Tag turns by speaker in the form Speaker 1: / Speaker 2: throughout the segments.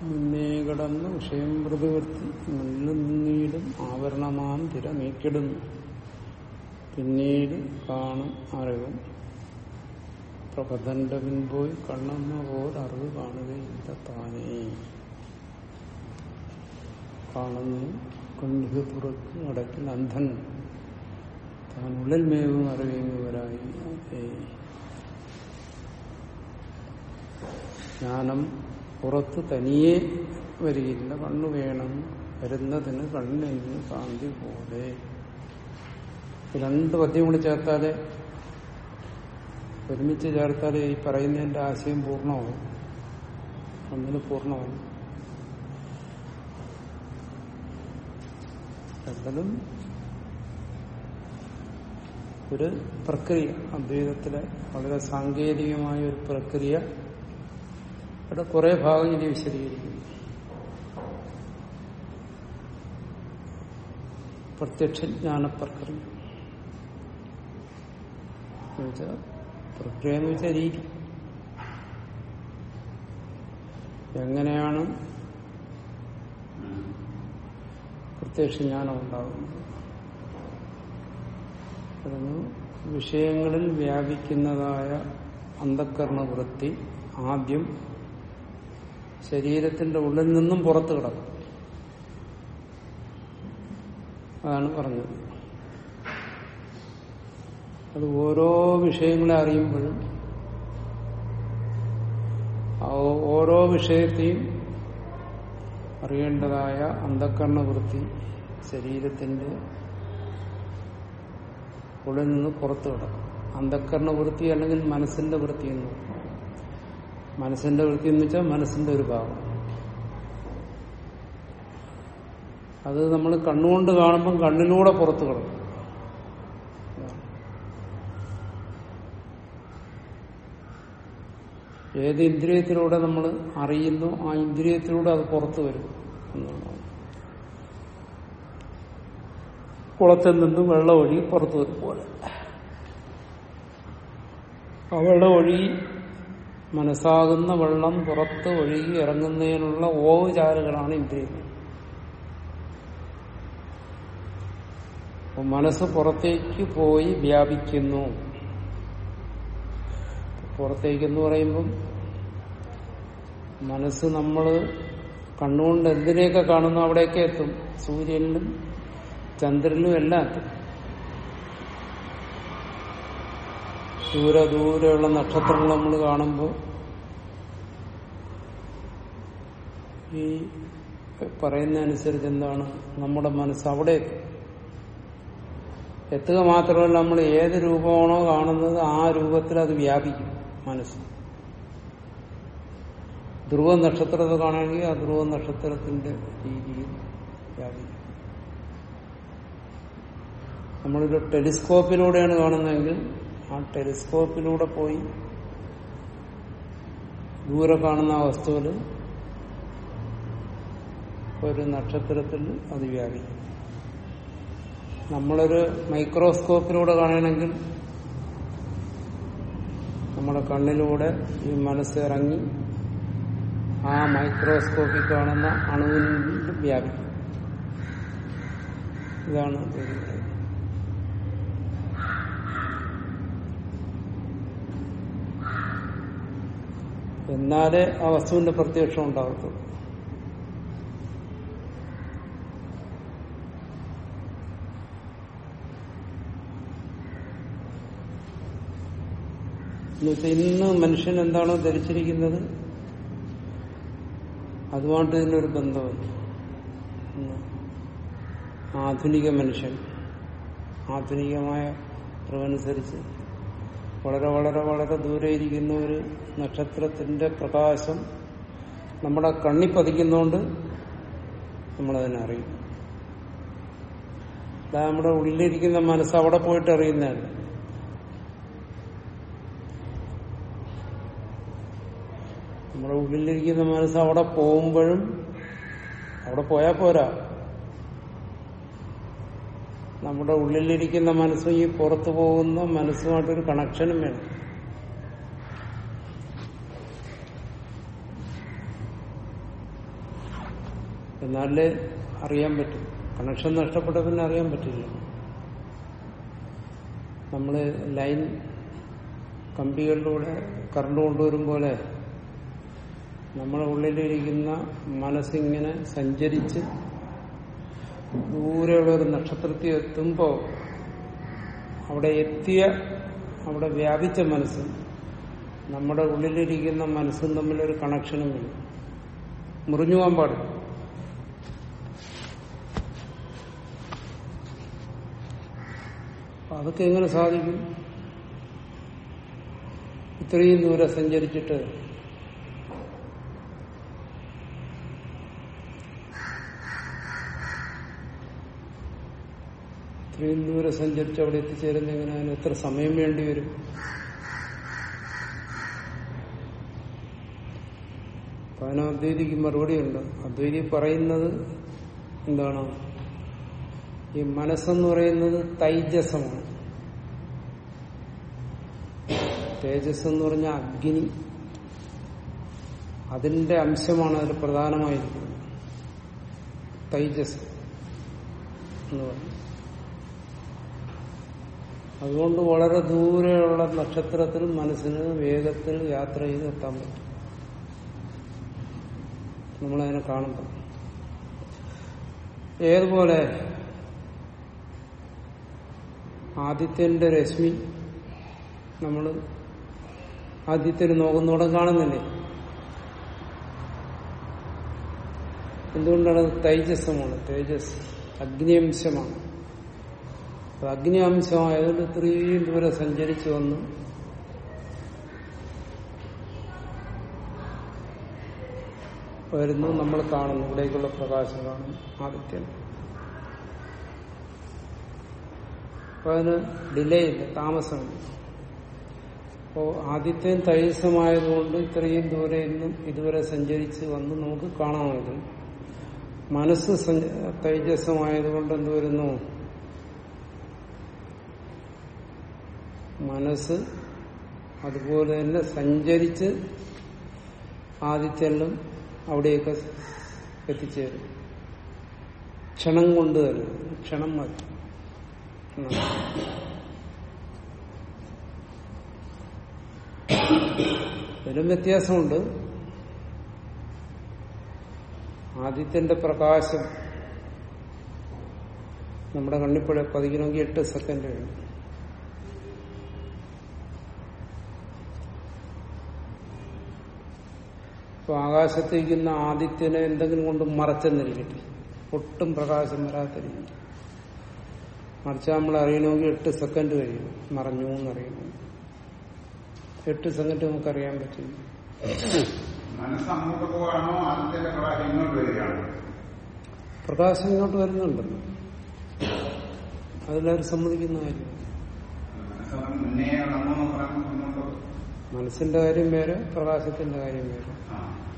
Speaker 1: മുന്നേ കടന്ന് വിഷയം പ്രതിവർത്തി മുന്നിൽ നിന്നീടും ആവരണമാം തിര നീക്കിടുന്നു പിന്നീട് കാണും അറിവും പ്രബന്ധന്റെ മുൻപോയി കണ്ണെന്ന പോലെ അറിവ് കാണുകയില്ല താനേ കാണുന്നു കണ്ണിക തുറക്ക് അടക്കിൽ അന്ധൻ താൻ ഉള്ളിൽ മേവും അറിയുന്നവരായി ജ്ഞാനം പുറത്ത് തനിയെ വരികയില്ല കണ്ണു വേണം വരുന്നതിന് കണ്ണിന് കാന്തി പോലെ രണ്ട് പദ്യം കൂടി ചേർത്താലേ ഒരുമിച്ച് ചേർത്താലേ ഈ പറയുന്നതിന്റെ ആശയം പൂർണ്ണമാവും ഒന്നിന് പൂർണ്ണമാവും രണ്ടിലും ഒരു പ്രക്രിയ അദ്വൈതത്തിലെ വളരെ സാങ്കേതികമായ ഒരു പ്രക്രിയ ഇവിടെ കുറെ ഭാഗം ഇനി വിശദീകരിക്കുന്നു പ്രത്യക്ഷജ്ഞാന പ്രക്രിയ എന്നുവെച്ചാൽ പ്രക്രിയ എന്ന് വെച്ചാൽ രീതി എങ്ങനെയാണ് പ്രത്യക്ഷ ജ്ഞാനം ഉണ്ടാകുന്നത് അതൊന്ന് വിഷയങ്ങളിൽ വ്യാപിക്കുന്നതായ അന്ധക്കരണവൃത്തി ആദ്യം ശരീരത്തിന്റെ ഉള്ളിൽ നിന്നും പുറത്തു കിടക്കും അതാണ് പറഞ്ഞത് അത് ഓരോ വിഷയങ്ങളെ അറിയുമ്പോഴും ഓരോ വിഷയത്തെയും അറിയേണ്ടതായ അന്ധക്കരണവൃത്തി ശരീരത്തിന്റെ ഉള്ളിൽ നിന്ന് പുറത്തു കിടക്കും അന്ധക്കരണവൃത്തി അല്ലെങ്കിൽ മനസ്സിന്റെ വൃത്തി എന്ന് മനസ്സിന്റെ വൃത്തി എന്ന് വെച്ചാൽ മനസ്സിന്റെ ഒരു ഭാഗം അത് നമ്മൾ കണ്ണുകൊണ്ട് കാണുമ്പം കണ്ണിലൂടെ പുറത്തു കിടക്കും ഏത് ഇന്ദ്രിയത്തിലൂടെ നമ്മൾ അറിയുന്നു ആ ഇന്ദ്രിയത്തിലൂടെ അത് പുറത്തു വരും എന്നുള്ളതാണ് കുളത്തിൽ നിന്നും വെള്ളം ഒഴുകി പുറത്തു വരും പോലെ ആ വെള്ളം ഒഴുകി മനസ്സാകുന്ന വെള്ളം പുറത്ത് ഒഴുകി ഇറങ്ങുന്നതിനുള്ള ഓവ് ചാലുകളാണ് ഇന്ദ്രിയങ്ങൾ അപ്പൊ മനസ്സ് പുറത്തേക്ക് പോയി വ്യാപിക്കുന്നു പുറത്തേക്കെന്ന് പറയുമ്പം മനസ്സ് നമ്മൾ കണ്ണുകൊണ്ട് എന്തിനെയൊക്കെ കാണുന്നു അവിടെയൊക്കെ എത്തും സൂര്യനിലും ചന്ദ്രനിലും എല്ലാം എത്തും ദൂരെ ദൂരെയുള്ള നക്ഷത്രങ്ങൾ നമ്മൾ കാണുമ്പോൾ ഈ പറയുന്ന അനുസരിച്ച് എന്താണ് നമ്മുടെ മനസ്സ് അവിടെ എത്തും എത്തുക മാത്രമല്ല നമ്മൾ ഏത് രൂപമാണോ കാണുന്നത് ആ രൂപത്തിൽ അത് വ്യാപിക്കും മനസ്സ് ധ്രുവ നക്ഷത്രത്തെ കാണുകയാണെങ്കിൽ ആ ധ്രുവ നക്ഷത്രത്തിന്റെ രീതിയിൽ വ്യാപിക്കും നമ്മളൊരു ടെലിസ്കോപ്പിലൂടെയാണ് കാണുന്നതെങ്കിൽ ആ ടെലിസ്കോപ്പിലൂടെ പോയി ദൂരെ കാണുന്ന ആ വസ്തുവിൽ ഒരു നക്ഷത്രത്തിൽ അത് വ്യാപിക്കും നമ്മളൊരു മൈക്രോസ്കോപ്പിലൂടെ കാണണമെങ്കിൽ നമ്മുടെ കണ്ണിലൂടെ ഈ മനസ്സിറങ്ങി ആ മൈക്രോസ്കോപ്പിൽ കാണുന്ന അണുവിൽ വ്യാപിക്കും ഇതാണ് എന്നാലേ ആ വസ്തുവിന്റെ പ്രത്യക്ഷം ഉണ്ടാകത്തുള്ളൂ എന്നുവെച്ചാൽ ഇന്ന് മനുഷ്യൻ എന്താണോ ധരിച്ചിരിക്കുന്നത് അതുമായിട്ട് ഇതിനൊരു ബന്ധമില്ല ആധുനിക മനുഷ്യൻ ആധുനികമായ അറിവനുസരിച്ച് വളരെ വളരെ വളരെ ദൂരെ ഇരിക്കുന്ന ഒരു നക്ഷത്രത്തിന്റെ പ്രകാശം നമ്മുടെ കണ്ണി പതിക്കുന്നതുകൊണ്ട് നമ്മളതിനെ അറിയും അതാ നമ്മുടെ ഉള്ളിലിരിക്കുന്ന മനസ്സ് അവിടെ പോയിട്ട് അറിയുന്നതാണ് നമ്മുടെ ഉള്ളിലിരിക്കുന്ന മനസ്സ് അവിടെ പോകുമ്പോഴും അവിടെ പോയാൽ പോരാ നമ്മുടെ ഉള്ളിലിരിക്കുന്ന മനസ്സും ഈ പുറത്തു പോകുന്ന മനസ്സുമായിട്ടൊരു കണക്ഷനും വേണം എന്നാലേ അറിയാൻ പറ്റും കണക്ഷൻ നഷ്ടപ്പെട്ട പിന്നെ അറിയാൻ പറ്റില്ല നമ്മൾ ലൈൻ കമ്പികളിലൂടെ കറണ്ട് കൊണ്ടുവരും പോലെ നമ്മുടെ ഉള്ളിലിരിക്കുന്ന മനസ്സിങ്ങനെ സഞ്ചരിച്ച് ദൂരെയുള്ള ഒരു നക്ഷത്രത്തിൽ എത്തുമ്പോൾ അവിടെ എത്തിയ അവിടെ വ്യാപിച്ച മനസ്സ് നമ്മുടെ ഉള്ളിലിരിക്കുന്ന മനസ്സും തമ്മിലൊരു കണക്ഷനും വേണം മുറിഞ്ഞു പോകാൻ പാടില്ല അപ്പൊ അതൊക്കെ എങ്ങനെ സാധിക്കും ഇത്രയും ദൂരെ സഞ്ചരിച്ചിട്ട് ഇത്രയും ദൂരെ സഞ്ചരിച്ച് അവിടെ എത്തിച്ചേരുന്ന എങ്ങനെ അതിന് എത്ര സമയം വേണ്ടി വരും അപ്പൊ അതിന് അദ്വൈതിക്ക് മറുപടിയുണ്ട് അദ്വൈതി പറയുന്നത് എന്താണ് ഈ മനസ്സെന്ന് പറയുന്നത് തൈജസമാണ് തേജസ് എന്ന് പറഞ്ഞ അഗ്നി അതിന്റെ അംശമാണ് അതിൽ പ്രധാനമായിരിക്കുന്നത് തൈജസ് എന്ന് പറഞ്ഞു അതുകൊണ്ട് വളരെ ദൂരെയുള്ള നക്ഷത്രത്തിൽ മനസ്സിന് വേഗത്തിൽ യാത്ര ചെയ്ത് എത്താൻ പറ്റും നമ്മളതിനെ കാണുമ്പോൾ ഏതുപോലെ ആദിത്യന്റെ രശ്മി നമ്മൾ ആദ്യത്തിന് നോക്കുന്നോടെ കാണുന്നില്ലേ എന്തുകൊണ്ടാണ് അത് തൈജസ്സമാണ് തേജസ് അഗ്നിയംശമാണ് അത് അഗ്നി അംശമായതുകൊണ്ട് ഇത്രയും ദൂരെ സഞ്ചരിച്ചു വന്ന് വരുന്നു നമ്മൾ കാണുന്നു ഇവിടേക്കുള്ള പ്രകാശം കാണുന്നു ആദിത്യൻ അപ്പൊ അതിന് ഡിലേ ഇല്ല താമസമില്ല അപ്പോ ആദിത്യൻ തൈസമായതുകൊണ്ട് ഇത്രയും ദൂരെ ഇന്നും ഇതുവരെ സഞ്ചരിച്ച് വന്ന് നമുക്ക് കാണാമായിരുന്നു മനസ്സ് തൈജസ്സമായതുകൊണ്ട് എന്ത് വരുന്നു മനസ്സ് അതുപോലെ തന്നെ സഞ്ചരിച്ച് ആദിത്യനിലും അവിടെയൊക്കെ എത്തിച്ചേരും ക്ഷണം കൊണ്ട് തന്നെ ക്ഷണം മതി ഇതിലും വ്യത്യാസമുണ്ട് ആദിത്യന്റെ പ്രകാശം നമ്മുടെ കണ്ണിപ്പുഴ പതിക്കണമെങ്കിൽ എട്ട് സെക്കൻഡ് വേണം ഇപ്പൊ ആകാശത്തേക്കുന്ന ആദിത്യനെ എന്തെങ്കിലും കൊണ്ട് മറച്ചെന്നിരിക്കട്ടെ ഒട്ടും പ്രകാശം വരാത്ത രീതി മറിച്ചാൽ നമ്മൾ അറിയണമെങ്കിൽ എട്ട് സെക്കൻഡ് കഴിയും മറഞ്ഞു എന്നറിയണം എട്ട് സെക്കൻഡ് നമുക്ക് അറിയാൻ പറ്റും
Speaker 2: മനസ്സ് അങ്ങോട്ട് പോവാണോ ആദ്യത്തെ പ്രകാശം ഇങ്ങോട്ട് വരികയാണോ
Speaker 1: പ്രകാശം ഇങ്ങോട്ട് വരുന്നുണ്ട് അതിലാരും സമ്മതിക്കുന്ന കാര്യം
Speaker 2: മനസ്സ് മുന്നേ വന്നു പറയുമ്പോൾ മുന്നോട്ട്
Speaker 1: മനസ്സിന്റെ കാര്യം വേറെ പ്രകാശത്തിന്റെ കാര്യം വേറെ
Speaker 2: ആ.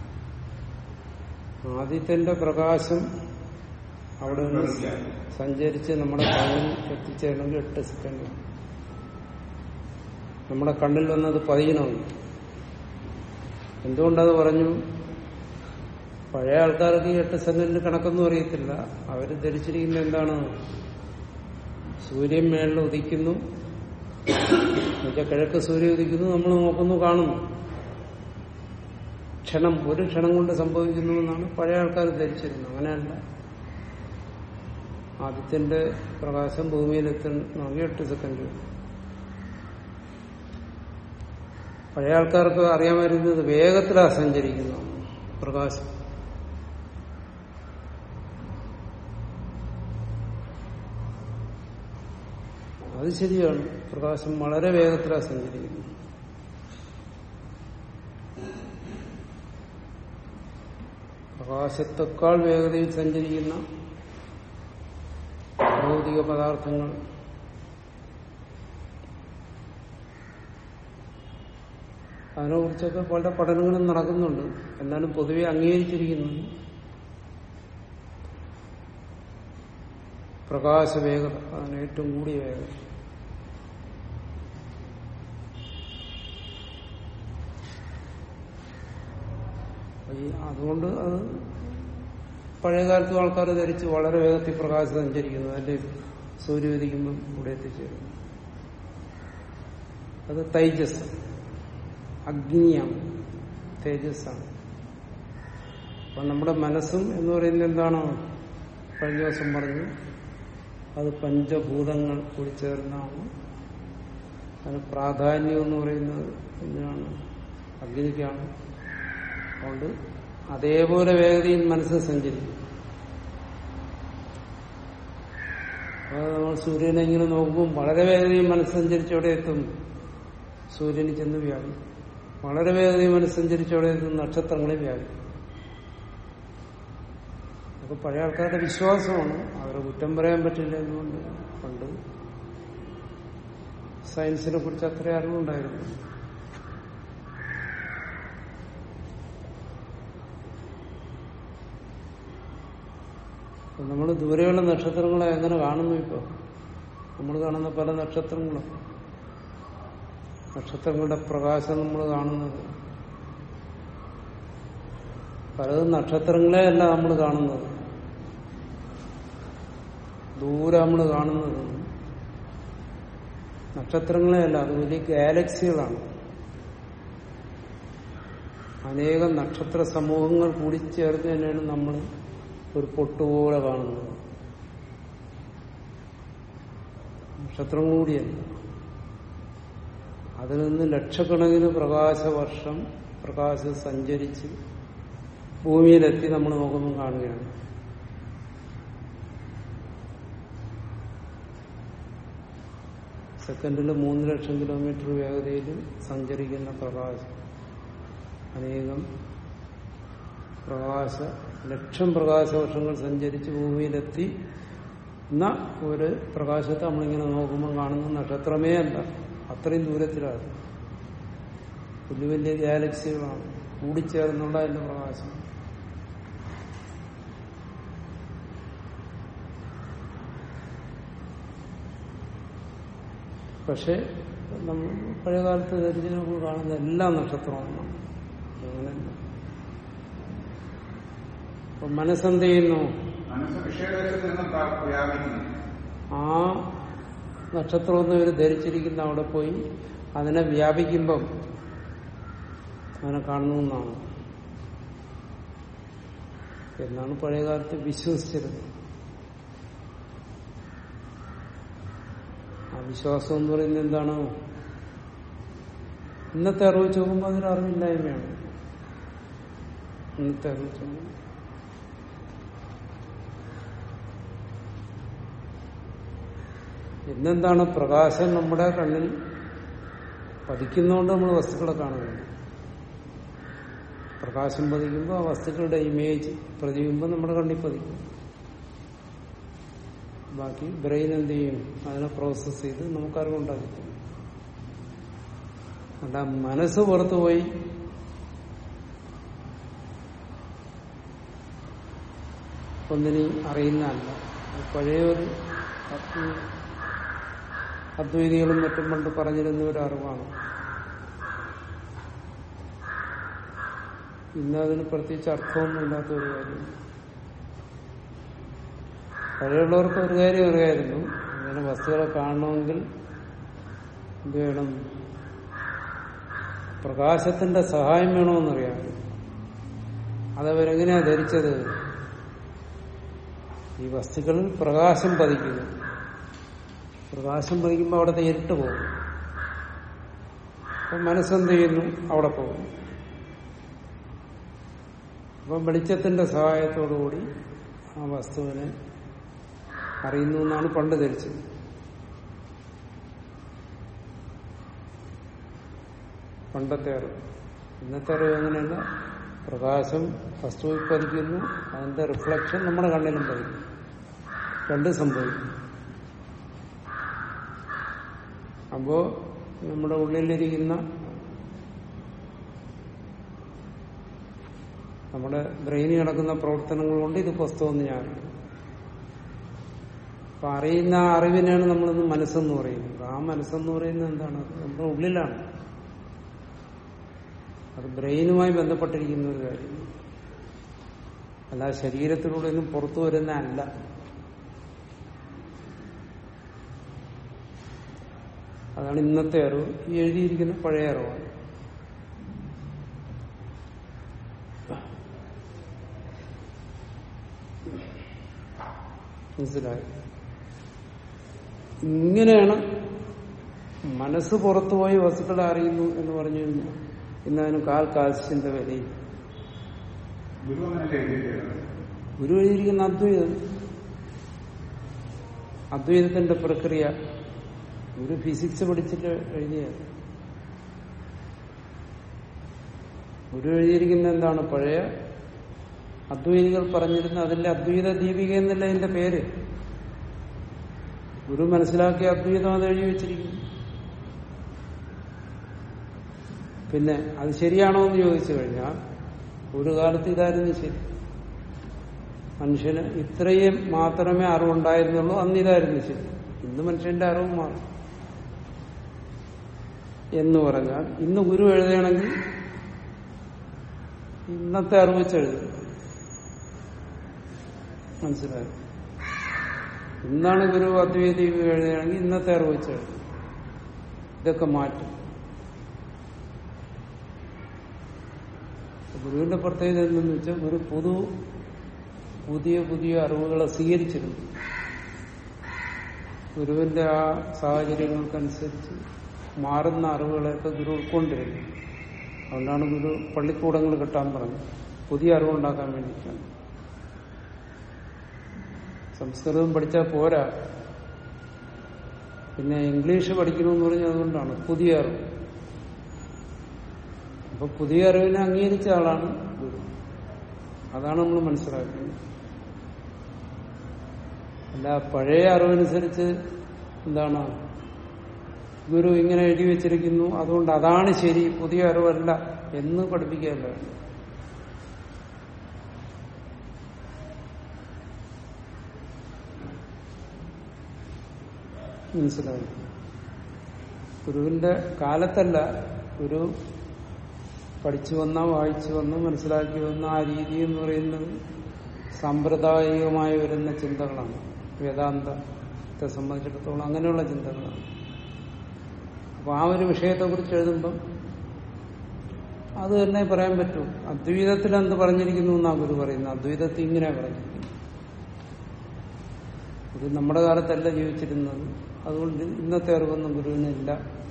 Speaker 1: ആദിത്യന്റെ പ്രകാശം അവിടെ നിന്ന് സഞ്ചരിച്ച് നമ്മുടെ കണ്ണിൽ എത്തിച്ചേരണമെങ്കിൽ എട്ട് സെക്കൻഡ് വേണം. നമ്മുടെ കണ്ണിൽ വന്നത് പതിയണമെങ്കിൽ എന്തുകൊണ്ടത് പറഞ്ഞു പഴയ ആൾക്കാർക്ക് ഈ എട്ട് സെക്കൻഡ് കണക്കൊന്നും അറിയത്തില്ല അവർ ധരിച്ചിരിക്കുന്ന എന്താണ് സൂര്യൻ മേളിൽ ഉദിക്കുന്നു എന്നുവെച്ചാൽ കിഴക്ക് സൂര്യൻ ഉദിക്കുന്നു നമ്മൾ നോക്കുന്നു കാണുന്നു ക്ഷണം ഒരു ക്ഷണം കൊണ്ട് സംഭവിക്കുന്നു എന്നാണ് പഴയ ആൾക്കാർ ധരിച്ചിരുന്നത് അങ്ങനെയല്ല ആദിത്യന്റെ പ്രകാശം ഭൂമിയിലെത്തണമെങ്കിൽ എട്ട് സെക്കൻഡ് വേണം. പഴയ ആൾക്കാർക്ക് അറിയാമായിരുന്നത് വേഗത്തിലാണ് സഞ്ചരിക്കുന്നത് പ്രകാശം അത് ശരിയാണ് പ്രകാശം വളരെ വേഗത്തിലാണ് സഞ്ചരിക്കുന്നത് പ്രകാശത്തെക്കാൾ വേഗതയിൽ സഞ്ചരിക്കുന്ന ഭൗതിക പദാർത്ഥങ്ങൾ അതിനെക്കുറിച്ചൊക്കെ പല പഠനങ്ങളും നടക്കുന്നുണ്ട് എന്നാലും പൊതുവെ അംഗീകരിച്ചിരിക്കുന്നത് പ്രകാശ വേഗത അതാണ് ഏറ്റവും കൂടിയ വേഗത ഈ അതുകൊണ്ട് അത് പഴയകാലത്തും ആൾക്കാർ ധരിച്ച് വളരെ വേഗത്തിൽ പ്രകാശം സഞ്ചരിക്കുന്നു അതിന്റെ സൂര്യോദിക്കുമ്പം ഇവിടെ എത്തിച്ചേരുന്നു അത് തൈജസ് അഗ്നിയാണ് തേജസ്സാണ് അപ്പൊ നമ്മുടെ മനസ്സും എന്ന് പറയുന്നത് എന്താണ് കഴിഞ്ഞ ദിവസം പറഞ്ഞു അത് പഞ്ചഭൂതങ്ങൾ കൂടി ചേർന്നാണ് അതിന് പ്രാധാന്യം എന്ന് പറയുന്നത് എന്തിനാണ് അഗ്നിക്കാണ് അതുകൊണ്ട് അതേപോലെ വേഗതയിൽ മനസ്സ് സഞ്ചരിക്കും അപ്പോൾ നമ്മൾ സൂര്യനെ ഇങ്ങനെ നോക്കുമ്പോൾ വളരെ വേഗതയിൽ മനസ്സ് സഞ്ചരിച്ചവിടെ എത്തും സൂര്യന് ചെന്ന് വ്യാപിക്കും വളരെ വേഗതയിൽ മനസ്സ് സഞ്ചരിച്ചവിടെ എത്തും നക്ഷത്രങ്ങളെ വ്യാപിക്കും അതൊക്കെ പഴയ ആൾക്കാരുടെ വിശ്വാസമാണ് അവരെ കുറ്റം പറയാൻ പറ്റില്ല എന്നുകൊണ്ട് പണ്ട് സയൻസിനെ കുറിച്ച് അത്ര അറിവുണ്ടായിരുന്നു നമ്മൾ ദൂരെയുള്ള നക്ഷത്രങ്ങളെ എങ്ങനെ കാണുന്നു ഇപ്പൊ നമ്മൾ കാണുന്ന പല നക്ഷത്രങ്ങളും നക്ഷത്രങ്ങളുടെ പ്രകാശം നമ്മൾ കാണുന്നത് പലതും നക്ഷത്രങ്ങളെ അല്ല നമ്മൾ കാണുന്നത് ദൂരെ നമ്മൾ കാണുന്നത് നക്ഷത്രങ്ങളെ അല്ല അത് വലിയ ഗാലക്സികളാണ് അനേകം നക്ഷത്ര സമൂഹങ്ങൾ കൂടിച്ചേർന്ന് തന്നെയാണ് നമ്മൾ ഒരു പൊട്ടുപോലെ കാണുന്നത് നക്ഷത്രം കൂടിയല്ല അതിൽ നിന്ന് ലക്ഷക്കണക്കിന് പ്രകാശവർഷം പ്രകാശം സഞ്ചരിച്ച് ഭൂമിയിലെത്തി നമ്മൾ നോക്കുമ്പോൾ കാണുകയാണ് സെക്കൻഡിൽ മൂന്ന് ലക്ഷം കിലോമീറ്റർ വേഗതയിൽ സഞ്ചരിക്കുന്ന പ്രകാശം അനേകം പ്രകാശ ലക്ഷം പ്രകാശവർഷങ്ങൾ സഞ്ചരിച്ച് ഭൂമിയിലെത്തി എന്ന ഒരു പ്രകാശത്തെ നമ്മളിങ്ങനെ നോക്കുമ്പോൾ കാണുന്ന നക്ഷത്രമേ അല്ല അത്രയും ദൂരത്തിലാണ് വലിയ വലിയ ഗാലക്സികളാണ് കൂടിച്ചേർന്നുള്ള അതിന്റെ പ്രകാശം പക്ഷെ നമ്മൾ പഴയകാലത്ത് ധരിച്ച് നമ്മൾ കാണുന്ന എല്ലാ നക്ഷത്രമാണ് അങ്ങനെയല്ല അപ്പൊ മനസ്സെന്ത് ചെയ്യുന്നു
Speaker 2: മനസ്സ് വിഷയദേശത്ത് നിന്നും പ്രാ- വ്യാപിക്കുന്നു
Speaker 1: ആ നക്ഷത്രമൊന്നും ഇവർ ധരിച്ചിരിക്കുന്ന അവിടെ പോയി അതിനെ വ്യാപിക്കുമ്പം അതിനെ കാണുന്നു എന്നാണ് എന്നാണ് പഴയകാലത്ത് വിശ്വസിച്ചിരുന്നത് ആ വിശ്വാസം എന്ന് പറയുന്നത് എന്താണ് ഇന്നത്തെ അറിവ് വെച്ച് നോക്കുമ്പോൾ അതൊരു അറിവില്ലായ്മയാണ് ഇന്നത്തെ അറിവ് വെച്ച് നോക്കുമ്പോൾ ഇന്നെന്താണ് പ്രകാശം നമ്മുടെ കണ്ണിൽ പതിക്കുന്നതുകൊണ്ട് നമ്മൾ വസ്തുക്കളെ കാണുന്നുണ്ട് പ്രകാശം പതിക്കുമ്പോൾ ആ വസ്തുക്കളുടെ ഇമേജ് പ്രതിബിംബം നമ്മുടെ കണ്ണിൽ പതിക്കും ബാക്കി ബ്രെയിൻ എന്ത് ചെയ്യും അതിനെ പ്രോസസ് ചെയ്ത് നമുക്ക് അറിവുണ്ടാക്കി തരും. അതുകൊണ്ട് ആ മനസ്സ് പുറത്തു പോയി ഒന്നിനെയും അറിയുന്നതല്ല അത് പഴയൊരു ആത്മീയ അദ്വൈതികളും മറ്റും പണ്ട് പറഞ്ഞിരുന്ന ഒരു അറിവാണ് ഇന്ന് അതിന് പ്രത്യേകിച്ച് അർത്ഥമൊന്നും ഇല്ലാത്ത ഒരു കാര്യം പഴയുള്ളവർക്ക് ഒരു കാര്യം അറിയായിരുന്നു ഇങ്ങനെ വസ്തുക്കളെ കാണണമെങ്കിൽ എന്ത് വേണം പ്രകാശത്തിന്റെ സഹായം വേണമെന്നറിയാം അതവരെങ്ങനെയാ ധരിച്ചത് ഈ വസ്തുക്കളിൽ പ്രകാശം പതിക്കുന്നു പ്രകാശം പതിക്കുമ്പോൾ അവിടുത്തെ ഇരുട്ട് പോകും അപ്പം മനസ്സെന്ത് ചെയ്യുന്നു അവിടെ പോകും അപ്പം വെളിച്ചത്തിന്റെ സഹായത്തോടുകൂടി ആ വസ്തുവിനെ അറിയുന്നു എന്നാണ് പണ്ട് ധരിച്ചത് പണ്ടത്തെ അറിവ് ഇന്നത്തെ അറിവ് എങ്ങനെയല്ല പ്രകാശം വസ്തുവിൽ പതിക്കുന്നു അതിന്റെ റിഫ്ലക്ഷൻ നമ്മുടെ കണ്ണിലും പതിക്കും രണ്ട് സംഭവിക്കും അപ്പോ നമ്മുടെ ഉള്ളിലിരിക്കുന്ന നമ്മുടെ ബ്രെയിനിൽ നടക്കുന്ന പ്രവർത്തനങ്ങൾ കൊണ്ട് ഇത് പുസ്തകമെന്ന് ഞാൻ അറിയും അപ്പൊ അറിയുന്ന ആ അറിവിനാണ് നമ്മളിന്ന് മനസ്സെന്ന് പറയുന്നത് ആ മനസ്സെന്ന് പറയുന്നത് എന്താണ് അത് നമ്മുടെ ഉള്ളിലാണ് അത് ബ്രെയിനുമായി ബന്ധപ്പെട്ടിരിക്കുന്ന ഒരു കാര്യം അല്ല ശരീരത്തിലൂടെ ഒന്നും പുറത്തു വരുന്ന അല്ല അതാണ് ഇന്നത്തെ അറിവ് ഈ എഴുതിയിരിക്കുന്ന പഴയ അറിവാണ് മനസ്സിലായി ഇങ്ങനെയാണ് മനസ്സ് പുറത്തുപോയി വസ്തുക്കളെ അറിയുന്നു എന്ന് പറഞ്ഞു കഴിഞ്ഞാൽ ഇന്നതിന് കാൽ കാശിന്റെ വിലയും
Speaker 2: ഗുരു അങ്ങനെ എഴുതിയിട്ടുണ്ട്
Speaker 1: ഗുരു എഴുതിയിരിക്കുന്ന അദ്വൈതം അദ്വൈതത്തിന്റെ പ്രക്രിയ ഗുരു ഫിസിക്സ് പഠിച്ചിട്ട് എഴുതിയ ഗുരു എഴുതിയിരിക്കുന്ന എന്താണ് പഴയ അദ്വൈതികൾ പറഞ്ഞിരുന്ന അതിന്റെ അദ്വൈത ദീപിക എന്നല്ല അതിന്റെ പേര് ഗുരു മനസ്സിലാക്കിയ അദ്വൈതം അത് എഴുതി വെച്ചിരിക്കുന്നു പിന്നെ അത് ശരിയാണോ എന്ന് ചോദിച്ചു കഴിഞ്ഞാൽ ഒരു കാലത്ത് ഇതായിരുന്നു ശരി മനുഷ്യന് ഇത്രയും മാത്രമേ അറിവുണ്ടായിരുന്നുള്ളൂ അന്ന് ഇതായിരുന്നു ശരി ഇന്ന് മനുഷ്യന്റെ അറിവ് മാറും എന്ന് പറഞ്ഞാൽ ഇന്ന് ഗുരു എഴുതുകയാണെങ്കിൽ ഇന്നത്തെ അറിവ് വെച്ച് എഴുതും മനസ്സിലായി ഇന്നാണ് ഗുരു അദ്വൈതി എഴുതുകയാണെങ്കിൽ ഇന്നത്തെ അറിവ് വെച്ച് എഴുതും ഇതൊക്കെ മാറ്റും ഗുരുവിന്റെ പ്രത്യേകത എന്തെന്ന് വെച്ചാൽ ഗുരു പുതു പുതിയ പുതിയ അറിവുകളെ സ്വീകരിച്ചിരുന്നു ഗുരുവിന്റെ ആ സാഹചര്യങ്ങൾക്കനുസരിച്ച് മാറുന്ന അറിവുകളെയൊക്കെ ഗുരു ഉൾക്കൊണ്ടിരുന്നു അതുകൊണ്ടാണ് ഗുരു പള്ളിക്കൂടങ്ങൾ കിട്ടാൻ പറഞ്ഞത് പുതിയ അറിവുണ്ടാക്കാൻ വേണ്ടിയിട്ടാണ് സംസ്കൃതം പഠിച്ചാൽ പോരാ പിന്നെ ഇംഗ്ലീഷ് പഠിക്കണമെന്ന് പറഞ്ഞാൽ അതുകൊണ്ടാണ് പുതിയ അറിവ് അപ്പൊ പുതിയ അറിവിനെ അംഗീകരിച്ച ആളാണ് ഗുരു അതാണ് നമ്മൾ മനസ്സിലാക്കുന്നത് അല്ല പഴയ അറിവനുസരിച്ച് എന്താണ് ഗുരു ഇങ്ങനെ എഴുതി വെച്ചിരിക്കുന്നു അതുകൊണ്ട് അതാണ് ശരി പുതിയ അറിവല്ല എന്ന് പഠിപ്പിക്കുകയല്ല മനസ്സിലായി ഗുരുവിന്റെ കാലത്തല്ല ഗുരു പഠിച്ചു വന്ന വായിച്ചു വന്ന് മനസ്സിലാക്കി വന്ന ആ രീതി എന്ന് പറയുന്നത് സാമ്പ്രദായികമായി വരുന്ന ചിന്തകളാണ് വേദാന്തത്തെ സംബന്ധിച്ചിടത്തോളം അങ്ങനെയുള്ള ചിന്തകളാണ് അപ്പൊ ആ ഒരു വിഷയത്തെക്കുറിച്ച് എഴുതുമ്പം അത് തന്നെ പറയാൻ പറ്റൂ അദ്വൈതത്തിൽ എന്ത് പറഞ്ഞിരിക്കുന്നു എന്നാണ് ഗുരു പറയുന്നത് അദ്വൈതത്തിൽ ഇങ്ങനെ പറഞ്ഞിരിക്കുന്നു ഇത് നമ്മുടെ കാലത്തല്ല ജീവിച്ചിരുന്നത് അതുകൊണ്ട് ഇന്നത്തെ അറിവൊന്നും ഗുരുവിനില്ല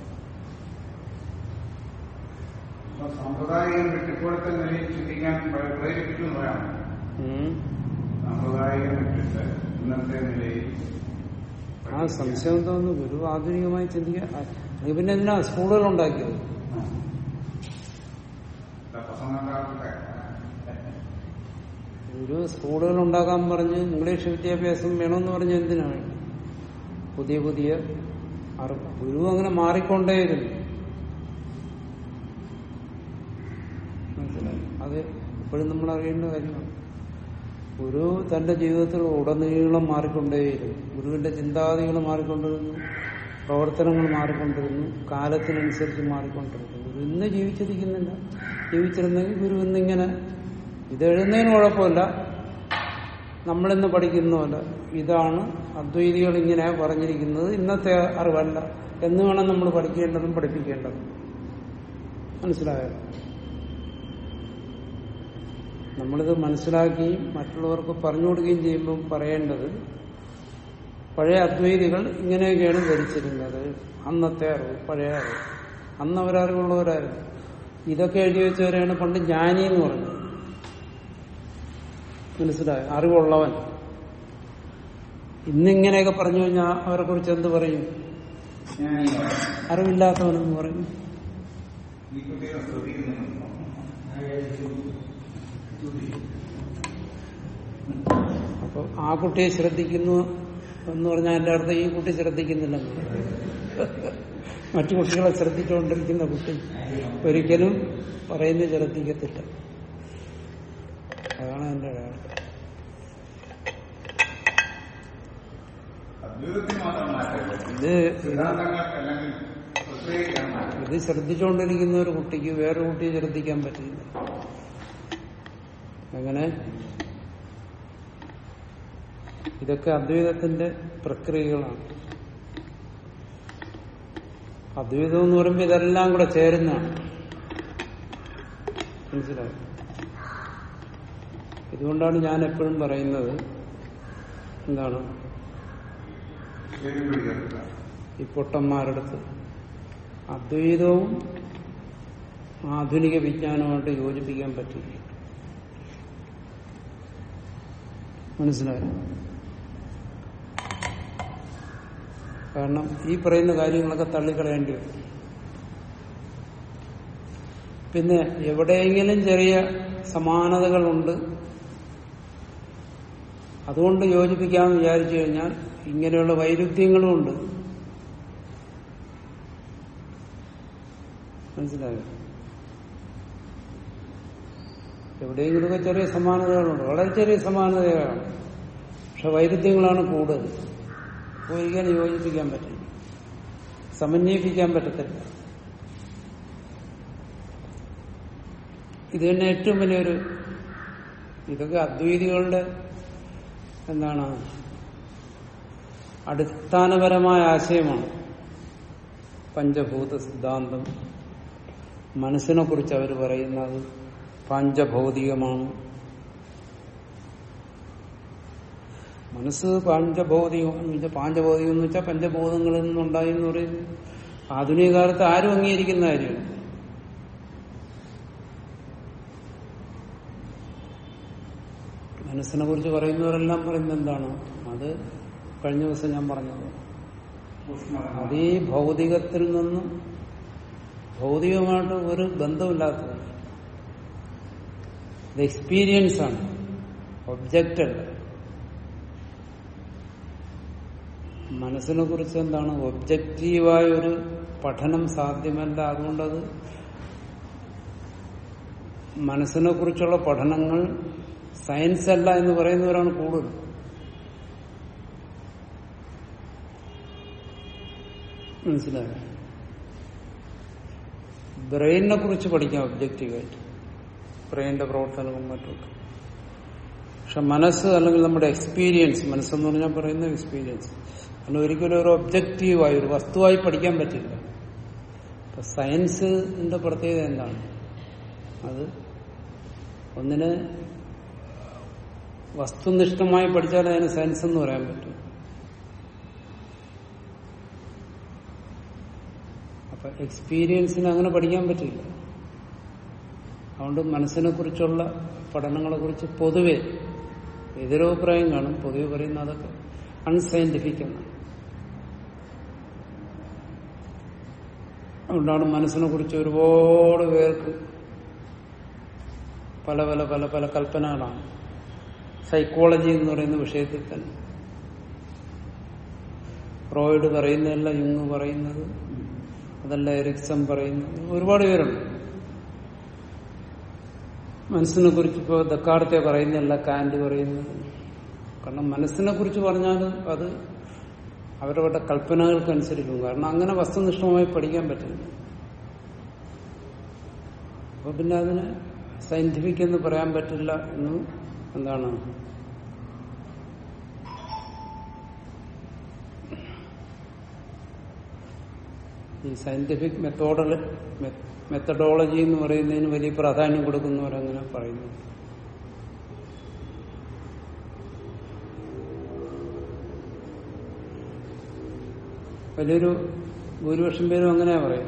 Speaker 2: അപ്പൊ സാമ്പ്രദായികം വിട്ടിപ്പോഴത്തെ നിലയിൽ ചിന്തിക്കാൻ പ്ര- പ്രേരിപ്പിക്കുന്നതാണ്
Speaker 1: ഉം.
Speaker 2: സാമ്പ്രദായികം വിട്ടിട്ട് ഇന്നത്തെ നിലയിൽ
Speaker 1: ആ സംശയം തോന്നുന്നു ഗുരു ആധുനികമായി ചിന്തിക്കാൻ ആ, അത് പിന്നെ എന്തിനാ സ്കൂളുകൾ ഉണ്ടാക്കിയത്
Speaker 2: പ്രസംഗക്കാരുടെ
Speaker 1: ഗുരു സ്കൂളുകൾ ഉണ്ടാക്കാൻ പറഞ്ഞ് ഇംഗ്ലീഷ് വിദ്യാഭ്യാസം വേണമെന്ന് പറഞ്ഞ് എന്തിനാണ് പുതിയ പുതിയ അറിവ് ഗുരു അങ്ങനെ മാറിക്കൊണ്ടേയിരുന്നു മനസ്സിലായി അത് എപ്പോഴും നമ്മൾ അറിയേണ്ട കാര്യമാണ് ഗുരു തന്റെ ജീവിതത്തിൽ ഉടനീളം മാറിക്കൊണ്ടേയിരുന്നു ഗുരുവിന്റെ ചിന്താഗതികൾ മാറിക്കൊണ്ടിരുന്നു പ്രവർത്തനങ്ങൾ മാറിക്കൊണ്ടിരുന്നു കാലത്തിനനുസരിച്ച് മാറിക്കൊണ്ടിരുന്നു ഗുരു ഇന്ന് ജീവിച്ചിരിക്കുന്നില്ല ജീവിച്ചിരുന്നെങ്കിൽ ഗുരു ഇന്നിങ്ങനെ ഇത് എഴുതുന്നതിന് കുഴപ്പമില്ല നമ്മളിന്ന് പഠിക്കുന്നതല്ല ഇതാണ് അദ്വൈതികൾ ഇങ്ങനെ പറഞ്ഞിരിക്കുന്നത് ഇന്നത്തെ അറിവല്ല എന്ന് വേണം നമ്മൾ പഠിക്കേണ്ടതും പഠിപ്പിക്കേണ്ടതും മനസ്സിലായോ നമ്മളിത് മനസ്സിലാക്കുകയും മറ്റുള്ളവർക്ക് പറഞ്ഞു കൊടുക്കുകയും ചെയ്യുമ്പോൾ പറയേണ്ടത് പഴയ അദ്വൈതികൾ ഇങ്ങനെയൊക്കെയാണ് ധരിച്ചിരുന്നത് അന്നത്തെ അറിവ് പഴയ അറിവ് അന്ന് അവരറിവുള്ളവരായിരുന്നു ഇതൊക്കെ എഴുതി വെച്ചവരെയാണ് പണ്ട് ജ്ഞാനി എന്ന് പറഞ്ഞത് മനസ്സിലായോ അറിവുള്ളവൻ ഇന്നിങ്ങനെയൊക്കെ പറഞ്ഞു കഴിഞ്ഞാൽ അവരെ കുറിച്ച് എന്ത് പറയും
Speaker 2: ഞാൻ ഈ
Speaker 1: അറിവില്ലാത്തവനെന്ന് പറയും
Speaker 2: ഈ കുട്ടികളെ ശ്രദ്ധിക്കുന്നുണ്ടോ
Speaker 1: അപ്പൊ ആ കുട്ടിയെ ശ്രദ്ധിക്കുന്നു എന്ന് പറഞ്ഞാൽ എന്റെ അർത്ഥം ഈ കുട്ടി ശ്രദ്ധിക്കുന്നില്ലെന്ന് മറ്റു കുട്ടികളെ ശ്രദ്ധിച്ചുകൊണ്ടിരിക്കുന്ന കുട്ടി ഒരിക്കലും പറയുന്നത് ശ്രദ്ധിക്കത്തില്ല അതാണ് എന്റെ കാര്യം
Speaker 2: അദ്വൈതത്തിൽ മാത്രം മാറ്റമില്ല
Speaker 1: ഇത് ഇത്
Speaker 2: സിദ്ധാന്തങ്ങൾക്ക് അല്ലെങ്കിൽ പ്രക്രിയയ്ക്കാണ് മാറ്റം
Speaker 1: ഇത് ശ്രദ്ധിച്ചുകൊണ്ടിരിക്കുന്ന ഒരു കുട്ടിക്ക് വേറൊരു കുട്ടിയെ ശ്രദ്ധിക്കാൻ പറ്റില്ല എങ്ങനെ ഇതൊക്കെ അദ്വൈതത്തിന്റെ പ്രക്രിയകളാണ് അദ്വൈതം എന്ന് പറയുമ്പോൾ ഇതെല്ലാം കൂടെ ചേരുന്നതാണ് മനസ്സിലായി ഇതുകൊണ്ടാണ് ഞാൻ എപ്പോഴും പറയുന്നത് എന്താണ്
Speaker 2: ശരി പിടിക്കത്തില്ല
Speaker 1: ഈ പൊട്ടന്മാരടുത്ത് അദ്വൈതവും ആധുനിക വിജ്ഞാനവുമായിട്ട് യോജിപ്പിക്കാൻ പറ്റില്ല മനസ്സിലായോ കാരണം ഈ പറയുന്ന കാര്യങ്ങളൊക്കെ തള്ളിക്കളയേണ്ടി വരും പിന്നെ എവിടെയെങ്കിലും ചെറിയ സമാനതകളുണ്ട് അതുകൊണ്ട് യോജിപ്പിക്കാമെന്ന് വിചാരിച്ചു കഴിഞ്ഞാൽ ഇങ്ങനെയുള്ള വൈരുദ്ധ്യങ്ങളും ഉണ്ട് മനസ്സിലായോ എവിടെയെങ്കിലുമൊക്കെ ചെറിയ സമാനതകളുണ്ട് വളരെ ചെറിയ സമാനതകളാണ് പക്ഷെ വൈരുദ്ധ്യങ്ങളാണ് കൂടുതൽ ഒരിക്കലും യോജിപ്പിക്കാൻ പറ്റില്ല സമന്വയിപ്പിക്കാൻ പറ്റത്തില്ല ഇത് തന്നെ ഏറ്റവും വലിയൊരു ഇതൊക്കെ അദ്വൈതികളുടെ എന്താണ് അടിസ്ഥാനപരമായ ആശയമാണ് പഞ്ചഭൂത സിദ്ധാന്തം മനസ്സിനെ കുറിച്ച് അവർ പറയുന്നത് പാഞ്ചഭൗതികമാണ് മനസ്സ് പാഞ്ചഭൗതികം എന്ന് വെച്ചാൽ പാഞ്ചഭൗതികം എന്ന് വെച്ചാൽ പഞ്ചഭൂതങ്ങളിൽ നിന്നുണ്ടായി എന്ന് പറയുന്നു ആധുനിക കാലത്ത് ആരും അംഗീകരിക്കുന്ന കാര്യമാണ് മനസ്സിനെ കുറിച്ച് പറയുന്നവരെല്ലാം പറയുന്നത് എന്താണ് അത് കഴിഞ്ഞ ദിവസം ഞാൻ പറഞ്ഞത് അത് ഈ ഭൗതികത്തിൽ നിന്നും ഭൗതികമായിട്ട് ഒരു ബന്ധമില്ലാത്തതാണ് ഇത് എക്സ്പീരിയൻസ് ആണ് ഒബ്ജക്റ്റ് അല്ല മനസ്സിനെ കുറിച്ച് എന്താണ് ഒബ്ജക്റ്റീവായ ഒരു പഠനം സാധ്യമല്ല അതുകൊണ്ടത് മനസ്സിനെ കുറിച്ചുള്ള പഠനങ്ങൾ സയൻസ് അല്ല എന്ന് പറയുന്നവരാണ് കൂടുതൽ മനസ്സിലായോ ബ്രെയിനിനെ കുറിച്ച് പഠിക്കാം ഒബ്ജക്റ്റീവായിട്ട് ബ്രെയിനിന്റെ പ്രവർത്തനവും മറ്റുമൊക്കെ പക്ഷെ മനസ്സ് അല്ലെങ്കിൽ നമ്മുടെ എക്സ്പീരിയൻസ് മനസ്സെന്ന് പറഞ്ഞാൽ പറയുന്ന എക്സ്പീരിയൻസ് അതിന് ഒരിക്കലും ഒരു ഒബ്ജക്റ്റീവായി ഒരു വസ്തുവായി പഠിക്കാൻ പറ്റില്ല അപ്പൊ സയൻസിന്റെ പ്രത്യേകത എന്താണ് അത് ഒന്നിനെ വസ്തുനിഷ്ഠമായി പഠിച്ചാൽ അതിന് സയൻസ് എന്ന് പറയാൻ പറ്റും അപ്പൊ എക്സ്പീരിയൻസിന് അങ്ങനെ പഠിക്കാൻ പറ്റില്ല അതുകൊണ്ട് മനസ്സിനെ കുറിച്ചുള്ള പഠനങ്ങളെ കുറിച്ച് പൊതുവെ എതിരഭിപ്രായം കാണും പൊതുവെ പറയുന്ന അതൊക്കെ അൺസയന്റിഫിക് എന്നാണ് അതുകൊണ്ടാണ് മനസ്സിനെ കുറിച്ച് ഒരുപാട് പേർക്ക് പല പല പല പല കൽപ്പനകളാണ് സൈക്കോളജി എന്ന് പറയുന്ന വിഷയത്തിൽ തന്നെ ഫ്രോയിഡ് പറയുന്നതല്ല യുങ് പറയുന്നത് അതല്ല എറിക്സൺ പറയുന്നത് ഒരുപാട് പേരുണ്ട് മനസ്സിനെ കുറിച്ച് ഇപ്പോൾ ദക്കാർത്തെ പറയുന്നതല്ല കാന്റ് പറയുന്നത് കാരണം മനസ്സിനെ കുറിച്ച് പറഞ്ഞാൽ അത് അവരവരുടെ കൽപ്പനകൾക്കനുസരിക്കും കാരണം അങ്ങനെ വസ്തുനിഷ്ഠമായി പഠിക്കാൻ പറ്റില്ല അപ്പൊ പിന്നെ അതിന് സയന്റിഫിക് എന്ന് പറയാൻ പറ്റില്ല എന്ന് എന്താണ് ഈ സയന്റിഫിക് മെത്തോഡ മെത്തഡോളജി എന്ന് പറയുന്നതിന് വലിയ പ്രാധാന്യം കൊടുക്കുന്നവരങ്ങനെ പറയുന്നു വലിയൊരു ഭൂരിപക്ഷം പേരും അങ്ങനെയാ പറയും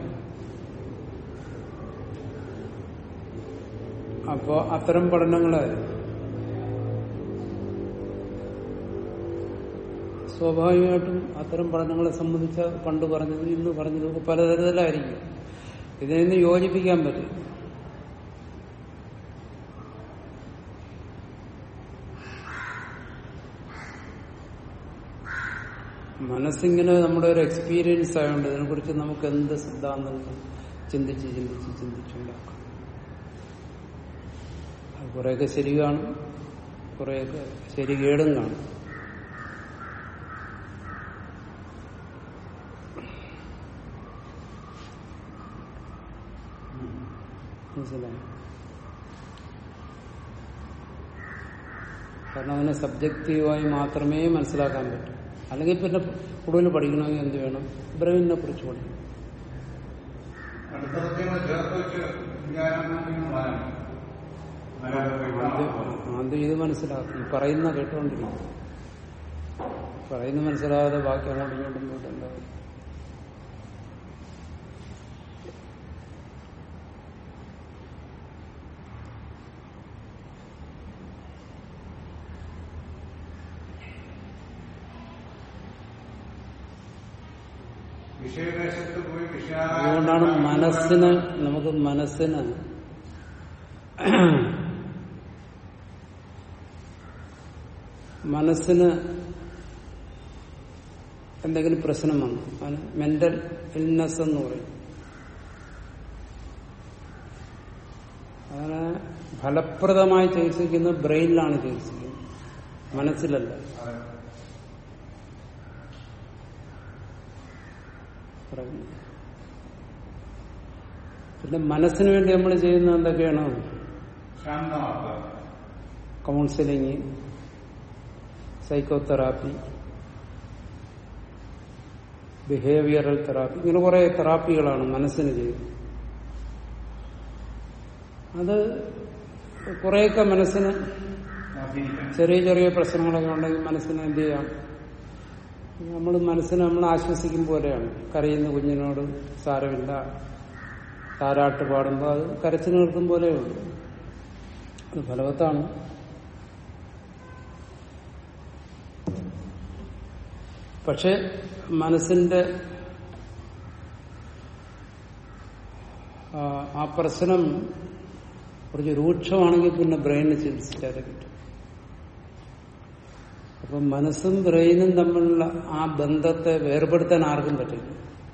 Speaker 1: അപ്പോ അത്തരം പഠനങ്ങളെ സ്വാഭാവികമായിട്ടും അത്തരം പഠനങ്ങളെ സംബന്ധിച്ച് പണ്ട് പറഞ്ഞത് ഇന്ന് പറഞ്ഞതൊക്കെ പലതരത്തിലായിരിക്കും ഇതിനെ യോജിപ്പിക്കാൻ പറ്റും മനസ്സിങ്ങനെ നമ്മുടെ ഒരു എക്സ്പീരിയൻസ് ആയതുകൊണ്ട് ഇതിനെക്കുറിച്ച് നമുക്ക് എന്ത് സിദ്ധാന്തങ്ങൾ ചിന്തിച്ച് ചിന്തിച്ച് ചിന്തിച്ചുണ്ടാക്കാം അത് കുറെയൊക്കെ ശരി കാണും കുറെയൊക്കെ ശരി കേടും കാണും മനസ്സിലായി കാരണം അതിനെ സബ്ജക്റ്റീവായി മാത്രമേ മനസ്സിലാക്കാൻ പറ്റൂ അല്ലെങ്കിൽ പിന്നെ കൂടുതൽ പഠിക്കണമെങ്കിൽ എന്ത് വേണം ബ്രെയിനിനെ കുറിച്ച് പഠിക്കണം
Speaker 2: അടുത്ത സത്യങ്ങൾ ചേർത്ത് വെച്ച് വിചാരം മനം
Speaker 1: ആദ്യം ആദ്യം ഇത് മനസ്സിലാക്കും ഈ പറയുന്ന കേട്ടുകൊണ്ടിരിക്കും പറയുന്ന മനസ്സിലാകാതെ ബാക്കി അങ്ങോട്ടും ഇങ്ങോട്ടും പോയിട്ടുണ്ടാവും
Speaker 2: വിഷയദേശത്ത് പോയി
Speaker 1: അതുകൊണ്ടാണ് മനസ്സിന് നമുക്ക് മനസ്സിന് മനസ്സിന് എന്തെങ്കിലും പ്രശ്നം വന്നു അതിന് മെന്റൽ ഇൽനെസ് എന്ന് പറയും അതിനെ ഫലപ്രദമായി ചികിത്സിക്കുന്നത് ബ്രെയിനിലാണ് ചികിത്സിക്കുന്നത് മനസ്സിലല്ല പറയുന്നത് പിന്നെ മനസ്സിന് വേണ്ടി നമ്മൾ ചെയ്യുന്ന എന്തൊക്കെയാണ്
Speaker 2: ശാന്തമാക്കുക
Speaker 1: കൗൺസിലിങ് സൈക്കോതെറാപ്പി ബിഹേവിയറൽ തെറാപ്പി ഇങ്ങനെ കുറെ തെറാപ്പികളാണ് മനസ്സിന് ചെയ്യുന്നത് അത് കുറെയൊക്കെ മനസ്സിന്
Speaker 2: സ്വാധീനിക്കാൻ
Speaker 1: ചെറിയ ചെറിയ പ്രശ്നങ്ങളൊക്കെ ഉണ്ടെങ്കിൽ മനസ്സിനെ എന്ത് ചെയ്യാം നമ്മൾ മനസ്സിനെ നമ്മൾ ആശ്വസിക്കും പോലെയാണ് കരയുന്ന കുഞ്ഞിനോട് സാരമില്ല താരാട്ട് പാടുമ്പോൾ അത് കരച്ചു നിർത്തും പോലെയുള്ളൂ അത് ഫലവത്താണ് പക്ഷെ മനസ്സിന്റെ ആ, ആ പ്രശ്നം കുറച്ച് രൂക്ഷമാണെങ്കിൽ പിന്നെ ബ്രെയിനിന് ചികിത്സിച്ചാലേ കിട്ടും അപ്പം മനസ്സും ബ്രെയിനും തമ്മിലുള്ള ആ ബന്ധത്തെ വേർപെടുത്താൻ ആർക്കും പറ്റില്ല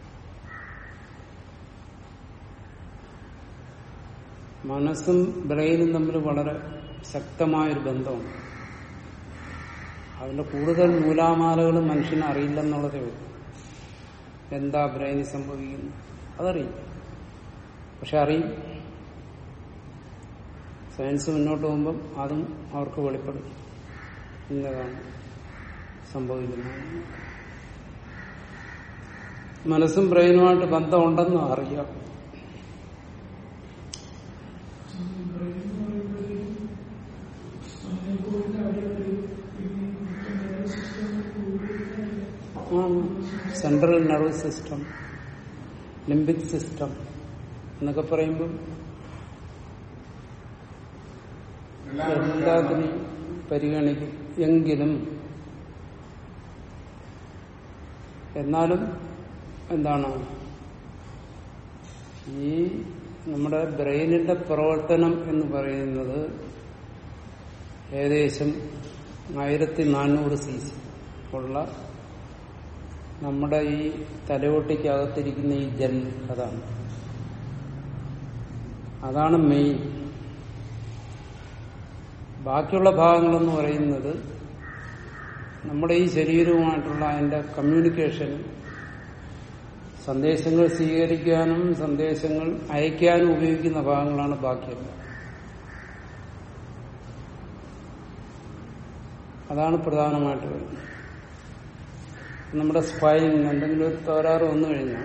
Speaker 1: മനസ്സും ബ്രെയിനും തമ്മിൽ വളരെ ശക്തമായൊരു ബന്ധമാണ് അതിന്റെ കൂടുതൽ നൂലാമാലകൾ മനുഷ്യന് അറിയില്ലെന്നുള്ളതേ ഉള്ളൂ എന്താ ബ്രെയിനിൽ സംഭവിക്കുന്നു അതറിയും പക്ഷെ അറിയും സയൻസ് മുന്നോട്ട് പോകുമ്പം അതും അവർക്ക് വെളിപ്പെടും ഇന്നതാണ് സംഭവിക്കുന്നത് മനസ്സും ബ്രെയിനുമായിട്ട് ബന്ധമുണ്ടെന്ന് അറിയാം central nervous system limbic system എന്നൊക്കെ പറയുമ്പം എല്ലാത്തിനെയും പരിഗണിക്കും എങ്കിലും എന്നാലും എന്താണ് ഈ നമ്മുടെ ബ്രെയിനിന്റെ പ്രവർത്തനം എന്ന് പറയുന്നത് ഏകദേശം ആയിരത്തി നാനൂറ് സി സി ഉള്ള നമ്മുടെ ഈ തലയോട്ടിക്കകത്തിരിക്കുന്ന ഈ ജെൽ അതാണ് അതാണ് മെയിൻ ബാക്കിയുള്ള ഭാഗങ്ങളെന്ന് പറയുന്നത് നമ്മുടെ ഈ ശരീരവുമായിട്ടുള്ള അതിന്റെ കമ്മ്യൂണിക്കേഷൻ സന്ദേശങ്ങൾ സ്വീകരിക്കാനും സന്ദേശങ്ങൾ അയക്കാനും ഉപയോഗിക്കുന്ന ഭാഗങ്ങളാണ് ബാക്കിയെല്ലാം അതാണ് പ്രധാനമായിട്ട് വരുന്നത് നമ്മുടെ സ്പൈൻ എന്തെങ്കിലും ഒരു തകരാറ് വന്നു കഴിഞ്ഞാൽ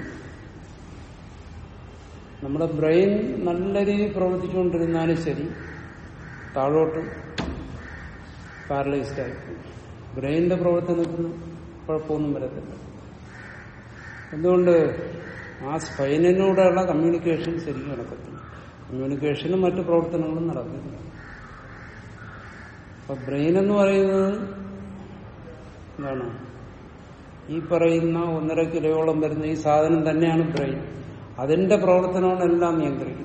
Speaker 1: നമ്മുടെ ബ്രെയിൻ നല്ല രീതിയിൽ പ്രവർത്തിച്ചുകൊണ്ടിരുന്നാലും ശരി താഴോട്ട് പാരലൈസ്ഡ് ആയിപ്പോകും ബ്രെയിനിന്റെ പ്രവർത്തനത്തിന് കുഴപ്പമൊന്നും വരത്തില്ല എന്തുകൊണ്ട് ആ സ്പൈനിനൂടെയുള്ള കമ്മ്യൂണിക്കേഷൻ ശരിക്കും നടക്കത്തില്ല കമ്മ്യൂണിക്കേഷനും മറ്റു പ്രവർത്തനങ്ങളും നടക്കില്ല അപ്പൊ ബ്രെയിൻ എന്ന് പറയുന്നത് എന്താണ് ഈ പറയുന്ന ഒന്നര കിലോയോളം വരുന്ന ഈ സാധനം തന്നെയാണ് ബ്രെയിൻ അതിന്റെ പ്രവർത്തനമാണ് എല്ലാം നിയന്ത്രിക്കുന്നത്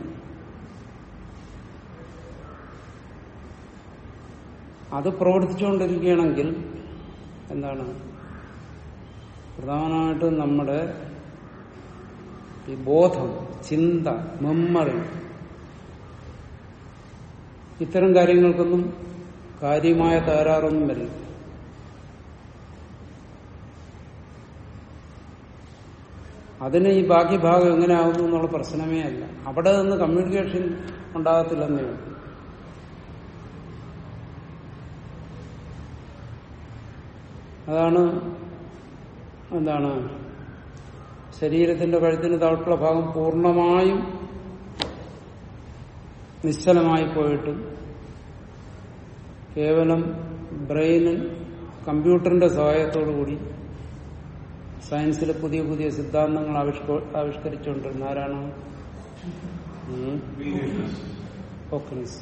Speaker 1: അത് പ്രവർത്തിച്ചുകൊണ്ടിരിക്കുകയാണെങ്കിൽ എന്താണ് പ്രധാനമായിട്ടും നമ്മുടെ ഈ ബോധം ചിന്ത മെമ്മറി ഇത്തരം കാര്യങ്ങൾക്കൊന്നും കാര്യമായ തകരാറൊന്നും വരില്ല അതിന് ഈ ബാക്കി ഭാഗം എങ്ങനെ ആകുന്നു എന്നുള്ള പ്രശ്നമേ അല്ല അവിടെ നിന്ന് കമ്മ്യൂണിക്കേഷൻ ഉണ്ടാകത്തില്ലെന്നേ ഉള്ളൂ അതാണ് എന്താണ് ശരീരത്തിന്റെ കഴുത്തിന് താഴെയുള്ള ഭാഗം പൂർണ്ണമായും നിശ്ചലമായി പോയിട്ടും കേവലം ബ്രെയിന് കമ്പ്യൂട്ടറിന്റെ സഹായത്തോടു കൂടി സയൻസിൽ പുതിയ പുതിയ സിദ്ധാന്തങ്ങൾ ആവിഷ്ക- ആവിഷ്കരിച്ചുകൊണ്ടിരുന്ന ആരാണ് ഉം. ഹോക്കിൻസ്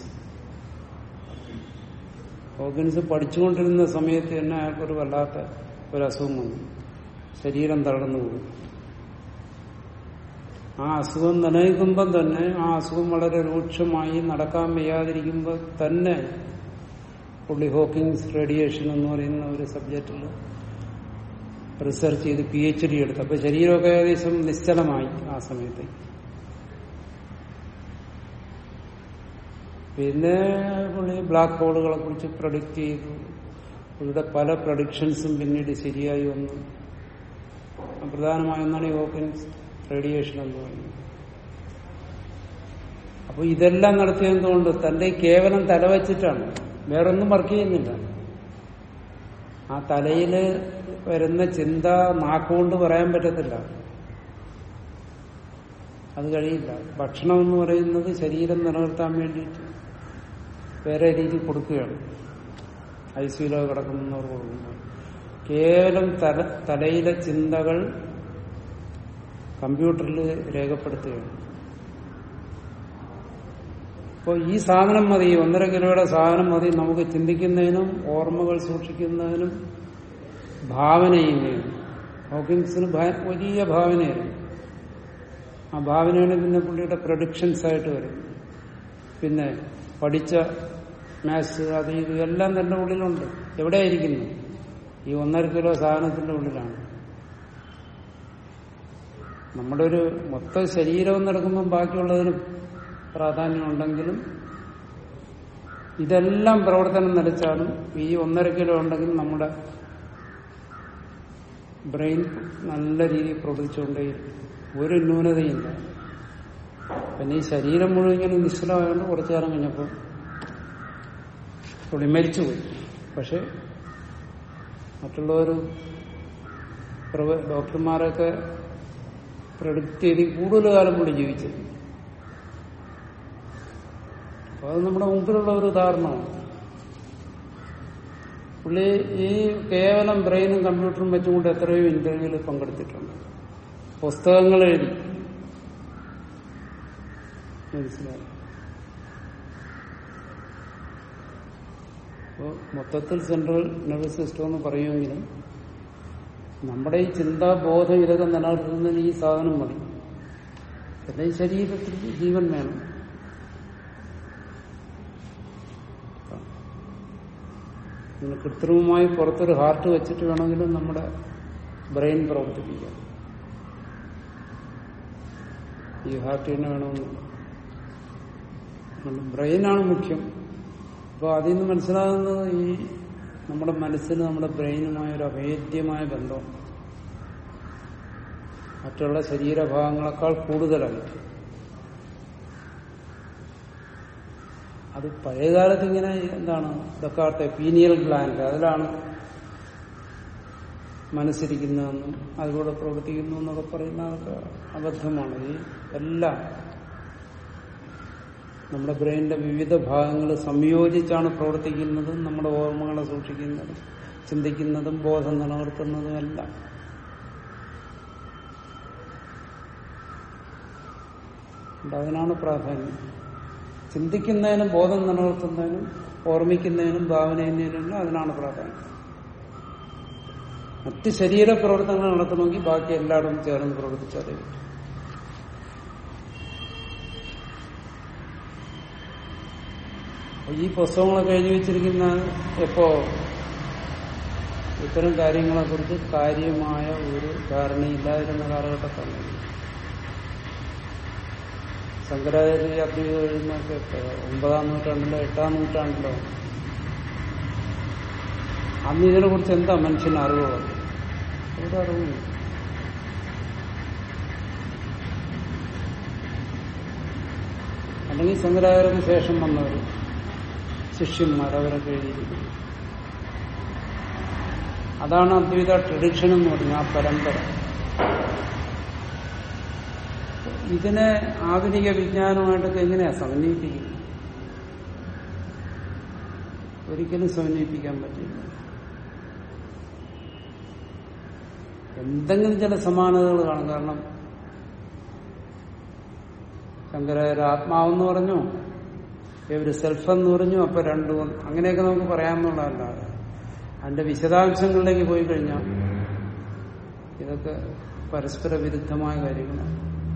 Speaker 1: ഹോക്കിൻസ് പഠിച്ചുകൊണ്ടിരുന്ന സമയത്ത് തന്നെ അയാൾക്കൊരു വല്ലാത്ത ഒരു അസുഖം വന്നു ശരീരം തളർന്നു പോകും ആ അസുഖം നിലനിൽക്കുമ്പം തന്നെ ആ അസുഖം വളരെ രൂക്ഷമായി നടക്കാൻ വയ്യാതിരിക്കുമ്പോൾ തന്നെ പുള്ളി ഹോക്കിങ്സ് റേഡിയേഷൻ എന്ന് പറയുന്ന ഒരു സബ്ജക്റ്റിൽ റിസർച്ച് ചെയ്ത് പി എച്ച് ഡി എടുത്തു അപ്പൊ ശരീരമൊക്കെ ഏകദേശം നിശ്ചലമായി ആ സമയത്തേക്ക് പിന്നെ പുള്ളി ബ്ലാക്ക് ഹോളുകളെ കുറിച്ച് പ്രൊഡിക്റ്റ് ചെയ്തു പുള്ളിയുടെ പല പ്രൊഡിക്ഷൻസും പിന്നീട് ശരിയായി വന്നു പ്രധാനമായ ഒന്നാണ് ഈ ഹോക്കിൻസ് റേഡിയേഷൻ എന്ന് പറയുന്നത് അപ്പൊ ഇതെല്ലാം നടത്തിയതുകൊണ്ട് തന്റെ ഈ കേവലം തല വെച്ചിട്ടാണ് വേറൊന്നും വർക്ക് ചെയ്യുന്നില്ല ആ തലയില് വരുന്ന ചിന്ത നാക്കുകൊണ്ട് പറയാൻ പറ്റത്തില്ല അത് കഴിയില്ല ഭക്ഷണം എന്ന് പറയുന്നത് ശരീരം നിലനിർത്താൻ വേണ്ടിയിട്ട് വേറെ രീതി കൊടുക്കുകയാണ് ഐസിയിലോ കിടക്കുന്നവർ കൊടുക്കുന്നത് കേവലം തല തലയിലെ ചിന്തകൾ കമ്പ്യൂട്ടറിൽ രേഖപ്പെടുത്തുകയാണ് അപ്പോൾ ഈ സാധനം മതി ഈ ഒന്നര കിലോയുടെ സാധനം മതി നമുക്ക് ചിന്തിക്കുന്നതിനും ഓർമ്മകൾ സൂക്ഷിക്കുന്നതിനും ഭാവന ചെയ്യുന്നതിനും ഹോക്കിൻസിന് ഭയ- വലിയ ഭാവനയായിരുന്നു ആ ഭാവനയാണ് പിന്നെ പുള്ളിയുടെ പ്രൊഡിക്ഷൻസ് ആയിട്ട് വരും പിന്നെ പഠിച്ച മാത്സ് അത് ഇത് എല്ലാം തന്റെ ഉള്ളിലുണ്ട് എവിടെയായിരിക്കുന്നു ഈ ഒന്നര കിലോ സാധനത്തിന്റെ ഉള്ളിലാണ് നമ്മുടെ ഒരു മൊത്തം ശരീരം നടക്കുമ്പോൾ ബാക്കിയുള്ളതിന് പ്രാധാന്യമുണ്ടെങ്കിലും ഇതെല്ലാം പ്രവർത്തനം നിലച്ചാലും ഈ ഒന്നര കിലോ ഉണ്ടെങ്കിൽ നമ്മുടെ ബ്രെയിൻ നല്ല രീതിയിൽ പ്രവർത്തിച്ചുകൊണ്ടേയിരിക്കും ഒരു ന്യൂനതയില്ല പിന്നെ ഈ ശരീരം മുഴുവൻ ഇങ്ങനെ നിശ്ചലമായതുകൊണ്ട് കുറച്ചു കാലം കഴിഞ്ഞപ്പോൾ പുള്ളി മരിച്ചുപോയി പക്ഷെ മറ്റുള്ളവർ പ്രവ- ഡോക്ടർമാരൊക്കെ പ്രൊഡിക്റ്റ് ചെയ്ത് കൂടുതൽ കാലം പുള്ളി ജീവിച്ചത് അപ്പൊ അത് നമ്മുടെ മുമ്പിലുള്ള ഒരു ഉദാഹരണമാണ് പുള്ളി ഈ കേവലം ബ്രെയിനും കമ്പ്യൂട്ടറും വെച്ചുകൊണ്ട് എത്രയോ ഇന്റർവ്യൂവിൽ പങ്കെടുത്തിട്ടുണ്ട് പുസ്തകങ്ങൾ എഴുതി മനസ്സിലായി അപ്പോൾ മൊത്തത്തിൽ സെൻട്രൽ നെർവസ് സിസ്റ്റം എന്ന് പറയുമെങ്കിലും നമ്മുടെ ഈ ചിന്താബോധം ഇതൊക്കെ നിലനിർത്തുന്നതിന് ഈ സാധനം മതി പിന്നെ ഈ ശരീരത്തിൽ ജീവൻ വേണം ഇങ്ങനെ കൃത്രിമമായി പുറത്തൊരു ഹാർട്ട് വെച്ചിട്ട് വേണമെങ്കിലും നമ്മുടെ ബ്രെയിൻ പ്രവർത്തിപ്പിക്കാം ഈ ഹാർട്ട് തന്നെ വേണമെന്നില്ല ബ്രെയിനാണ് മുഖ്യം അപ്പോൾ അതിൽ നിന്ന് മനസ്സിലാകുന്നത് ഈ നമ്മുടെ മനസ്സിന് നമ്മുടെ ബ്രെയിനുമായ ഒരു അഭേദ്യമായ ബന്ധം മറ്റുള്ള ശരീരഭാഗങ്ങളെക്കാൾ കൂടുതലാണ് അത് പഴയകാലത്ത് ഇങ്ങനെ എന്താണ് ഇതൊക്കെ പീനിയൽ ഗ്ലാൻഡ് അതിലാണ് മനസ്സിരിക്കുന്നതെന്നും അതിലൂടെ പ്രവർത്തിക്കുന്നു എന്നൊക്കെ പറയുന്ന അതൊക്കെ അബദ്ധമാണ് ഈ എല്ലാം നമ്മുടെ ബ്രെയിനിന്റെ വിവിധ ഭാഗങ്ങൾ സംയോജിച്ചാണ് പ്രവർത്തിക്കുന്നതും നമ്മുടെ ഓർമ്മകളെ സൂക്ഷിക്കുന്നതും ചിന്തിക്കുന്നതും ബോധം നിലനിർത്തുന്നതും എല്ലാം അതുകൊണ്ട് അതിനാണ് പ്രാധാന്യം ചിന്തിക്കുന്നതിനും ബോധം നിലനിർത്തുന്നതിനും ഓർമ്മിക്കുന്നതിനും ഭാവന ചെയ്യുന്നതിനും അതിനാണ് പ്രാധാന്യം മറ്റ് ശരീര പ്രവർത്തനങ്ങൾ നടത്തണമെങ്കിൽ ബാക്കി എല്ലായിടും ചേർന്ന് പ്രവർത്തിച്ചാലേ പറ്റൂ. അപ്പൊ ഈ പുസ്തകങ്ങളൊക്കെ എഴുതി വെച്ചിരിക്കുന്ന എപ്പോ ഇത്തരം കാര്യങ്ങളെ കുറിച്ച് കാര്യമായ ഒരു ധാരണയില്ലാതിരുന്ന കാലഘട്ടത്താണ് ശങ്കരാചാര്യ അദ്വൈതം എഴുതുന്നതൊക്കെ എപ്പോഴാ? ഒമ്പതാം നൂറ്റാണ്ടിലോ എട്ടാം നൂറ്റാണ്ടിലോ അന്ന് ഇതിനെ കുറിച്ച് എന്താ മനുഷ്യന് അറിവുള്ളത് ഒരു അറിവില്ല അല്ലെങ്കിൽ ശങ്കരാചാര്യന് ശേഷം വന്നവർ ശിഷ്യന്മാർ അവരൊക്കെ എഴുതിയിരിക്കുന്നു അതാണ് അദ്വൈത ട്രഡിഷൻ എന്ന് പറഞ്ഞ ആ പരമ്പര ഇതിനെ ആധുനിക വിജ്ഞാനമായിട്ടൊക്കെ എങ്ങനെയാ സമന്വയിപ്പിക്കുന്നത് ഒരിക്കലും സമന്വയിപ്പിക്കാൻ പറ്റില്ല എന്തെങ്കിലും ചില സമാനതകൾ കാണും കാരണം ശങ്കരാചാര്യ ആത്മാവെന്ന് പറഞ്ഞു ഇവര് സെൽഫ് എന്ന് പറഞ്ഞു അപ്പൊ രണ്ടും അങ്ങനെയൊക്കെ നമുക്ക് പറയാമെന്നുള്ളതല്ലാതെ അതിന്റെ വിശദാംശങ്ങളിലേക്ക് പോയി കഴിഞ്ഞാൽ ഇതൊക്കെ പരസ്പര വിരുദ്ധമായ കാര്യങ്ങളാണ്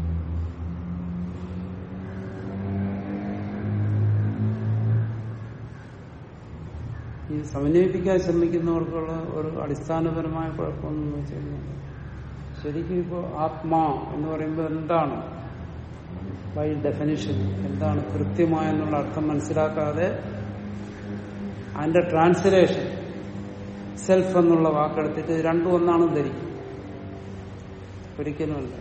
Speaker 1: ഈ സമന്വയിപ്പിക്കാൻ ശ്രമിക്കുന്നവർക്കുള്ള ഒരു അടിസ്ഥാനപരമായ കുഴപ്പമെന്ന് വെച്ച് കഴിഞ്ഞാൽ ശരിക്കും ഇപ്പോൾ ആത്മാ എന്ന് പറയുമ്പോൾ എന്താണ് ബൈ ഡെഫിനിഷൻ എന്താണ് കൃത്യമായെന്നുള്ള അർത്ഥം മനസ്സിലാക്കാതെ അതിന്റെ ട്രാൻസ്ലേഷൻ സെൽഫ് എന്നുള്ള വാക്കെടുത്തിട്ട് ഇത് രണ്ടും ഒന്നാണെന്ന് ധരിക്കും ഒരിക്കലുമല്ല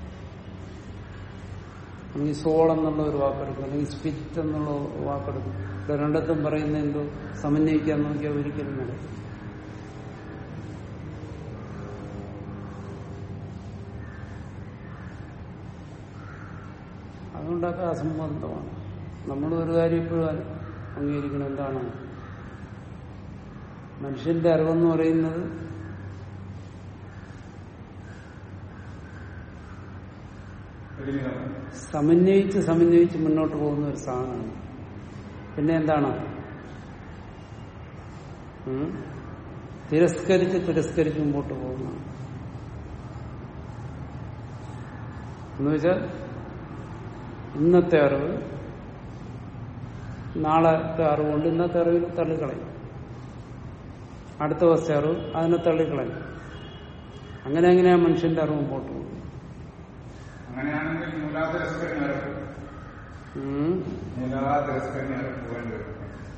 Speaker 1: അല്ലെങ്കിൽ സോൾ എന്നുള്ള ഒരു വാക്കെടുക്കും അല്ലെങ്കിൽ സ്പിരിറ്റ് എന്നുള്ള വാക്കെടുക്കും ഇവിടെ രണ്ടത്തും പറയുന്ന എന്തോ സമന്വയിക്കാൻ നോക്കിയാൽ ഒരിക്കലും നടക്കും അതുകൊണ്ടൊക്കെ അസംബന്ധമാണ് നമ്മൾ ഒരു കാര്യം ഇപ്പോഴും അംഗീകരിക്കണം എന്താണ് മനുഷ്യന്റെ അറിവെന്ന് പറയുന്നത്
Speaker 2: പരിമിതമാണ്
Speaker 1: സമന്വയിച്ച് സമന്വയിച്ച് മുന്നോട്ട് പോകുന്ന ഒരു സാധനമാണ് പിന്നെ എന്താണ് ഉം? തിരസ്കരിച്ച് തിരസ്കരിച്ച് മുമ്പോട്ട് പോകുന്ന എന്നുവെച്ചാൽ ഇന്നത്തെ അറിവ് നാളത്തെ അറിവുകൊണ്ട് ഇന്നത്തെ അറിവിനെ തള്ളിക്കളയും അടുത്ത ദിവസത്തെ അറിവ് അതിനെ തള്ളിക്കളയും അങ്ങനെ എങ്ങനെയാ മനുഷ്യന്റെ അറിവ് മുമ്പോട്ട് പോകും
Speaker 2: അങ്ങനെയാണെങ്കിൽ മൂലാതിരസ്കരണി വരെ
Speaker 1: ഉം?
Speaker 2: മൂലാതിരസ്കരണി വരെ പോകേണ്ടി വരും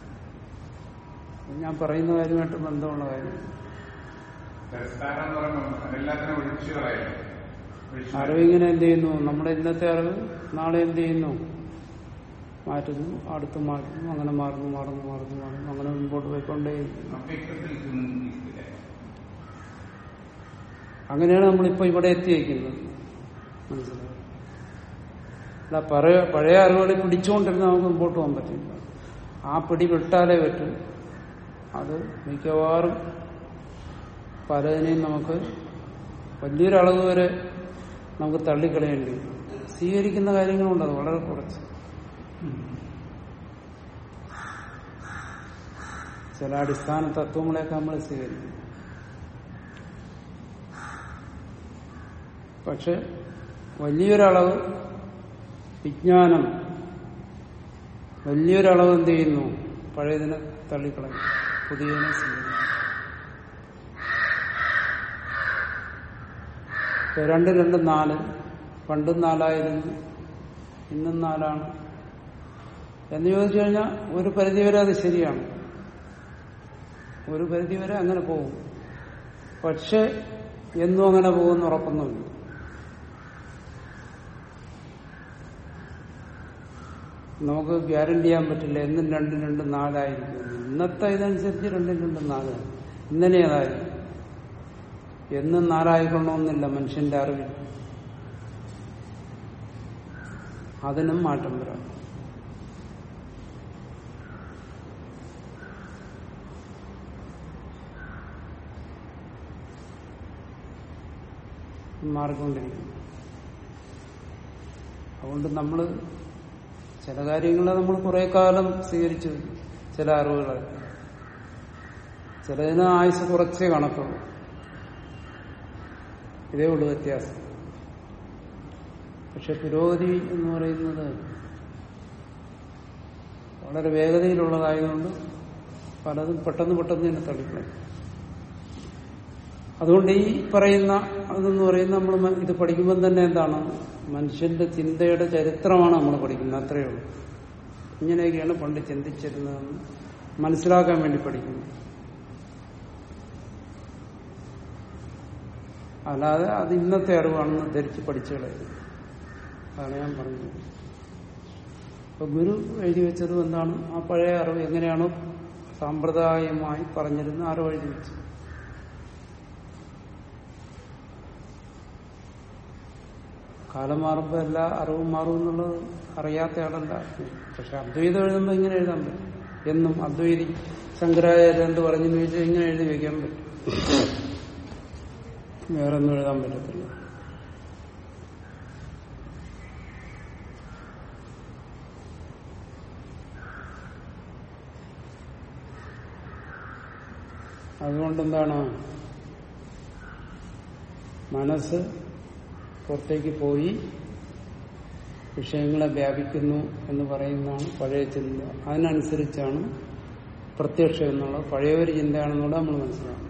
Speaker 1: ഞാൻ പറയുന്ന കാര്യമായിട്ട് ബന്ധമുള്ള കാര്യം
Speaker 2: തിരസ്കാരം എന്ന് പറയുമ്പോൾ എല്ലാത്തിനും ഒഴിച്ചു കളയും ഒഴിച്ചു
Speaker 1: അറിവിങ്ങനെ എന്ത് ചെയ്യുന്നു നമ്മുടെ ഇന്നത്തെ അറിവ് നാളെ എന്ത് ചെയ്യുന്നു മാറ്റുന്നു അടുത്ത് മാറ്റുന്നു അങ്ങനെ മാറുന്നു മാറുന്നു മാറുന്നു മാറുന്നു അങ്ങനെ മുമ്പോട്ട് പോയിക്കൊണ്ടേയിരിക്കുന്നു
Speaker 2: അഫ്യക്തത്തിൽ ചിന്തിക്കില്ല
Speaker 1: അങ്ങനെയാണ് നമ്മളിപ്പോ ഇവിടെ എത്തിയിരിക്കുന്നത് മനസ്സിലായോ അല്ല പഴയ പഴയ അറിവുകളെ പിടിച്ചുകൊണ്ടിരുന്ന നമുക്ക് മുമ്പോട്ട് പോകാൻ പറ്റില്ല ആ പിടി വിട്ടാലേ പറ്റും അത് മിക്കവാറും പലതിനെയും നമുക്ക് വലിയൊരളവ് വരെ നമുക്ക് തള്ളിക്കളയേണ്ടി വരും സ്വീകരിക്കുന്ന കാര്യങ്ങളുണ്ട് അത് വളരെ കുറച്ച് ചില അടിസ്ഥാന തത്വങ്ങളെയൊക്കെ നമ്മൾ സ്വീകരിക്കും പക്ഷെ വലിയൊരളവ് വിജ്ഞാനം വലിയൊരളവ് എന്ത് ചെയ്യുന്നു പഴയതിനെ തള്ളിക്കളയും പുതിയതിനെ സ്വീകരിക്കും ഇപ്പൊ രണ്ട് രണ്ട് നാല് പണ്ടും നാലായിരുന്നു ഇന്നും നാലാണ് എന്ന് ചോദിച്ചു കഴിഞ്ഞാൽ ഒരു പരിധിവരെ അത് ശരിയാണ് ഒരു പരിധിവരെ അങ്ങനെ പോകും പക്ഷെ എന്നും അങ്ങനെ പോകുമെന്ന് ഉറപ്പൊന്നുമില്ല നമുക്ക് ഗ്യാരണ്ടി ചെയ്യാൻ പറ്റില്ല എന്നും രണ്ടും രണ്ടും നാലായിരിക്കും ഇന്നത്തെ ഇതനുസരിച്ച് രണ്ടും രണ്ടും നാലാണ് ഇന്നലെ അതായിരിക്കും എന്നും നാലായിക്കൊള്ളണമെന്നില്ല മനുഷ്യന്റെ അറിവിൽ അതിനും മാറ്റം വരാം മാറിക്കൊണ്ടിരിക്കും അതുകൊണ്ട് നമ്മൾ ചില കാര്യങ്ങളെ നമ്മൾ കുറെ കാലം സ്വീകരിച്ചു ചില അറിവുകൾ ചിലതിന് ആയുസ് കുറച്ചേ കണക്കുള്ളൂ ഇതേ ഉള്ളൂ വ്യത്യാസം പക്ഷെ പുരോഗതി എന്ന് പറയുന്നത് വളരെ വേഗതയിലുള്ളതായതുകൊണ്ട് പലതും പെട്ടെന്ന് പെട്ടെന്ന് തന്നെ തള്ളിക്കളയും അതുകൊണ്ട് ഈ പറയുന്ന അതെന്ന് പറയുന്ന നമ്മൾ ഇത് പഠിക്കുമ്പോൾ തന്നെ എന്താണ് മനുഷ്യന്റെ ചിന്തയുടെ ചരിത്രമാണ് നമ്മൾ പഠിക്കുന്നത് അത്രയേ ഉള്ളൂ ഇങ്ങനെയൊക്കെയാണ് പണ്ട് ചിന്തിച്ചിരുന്നതെന്ന് മനസ്സിലാക്കാൻ വേണ്ടി പഠിക്കുന്നു അല്ലാതെ അത് ഇന്നത്തെ അറിവാണെന്ന് ധരിച്ച് പഠിച്ചു കളയുന്നു അതാണ് ഞാൻ പറഞ്ഞത് അപ്പൊ ഗുരു എഴുതി വെച്ചതും എന്താണ് ആ പഴയ അറിവ് എങ്ങനെയാണോ സാമ്പ്രദായമായി പറഞ്ഞിരുന്ന അറിവ് എഴുതി വെച്ചു കാലം മാറുമ്പോൾ എല്ലാ അറിവും മാറും എന്നുള്ളത് അറിയാത്ത ആളല്ല പക്ഷെ അദ്വൈതം എഴുതുമ്പോൾ ഇങ്ങനെ എഴുതാൻ പറ്റും എന്നും അദ്വൈതി ശങ്കരാചാര്യ എന്ത് പറഞ്ഞെന്ന് ചോദിച്ചാൽ ഇങ്ങനെ എഴുതി വെക്കാൻ പറ്റും വേറെ ഒന്നും എഴുതാൻ പറ്റത്തില്ല അതുകൊണ്ട് എന്താണ് മനസ്സ് പുറത്തേക്ക് പോയി വിഷയങ്ങളെ വ്യാപിക്കുന്നു എന്ന് പറയുന്നതാണ് പഴയ ചിന്ത അതിനനുസരിച്ചാണ് പ്രത്യക്ഷം എന്നുള്ളത് പഴയ ഒരു ചിന്തയാണെന്നുകൂടെ നമ്മൾ മനസ്സിലാക്കണം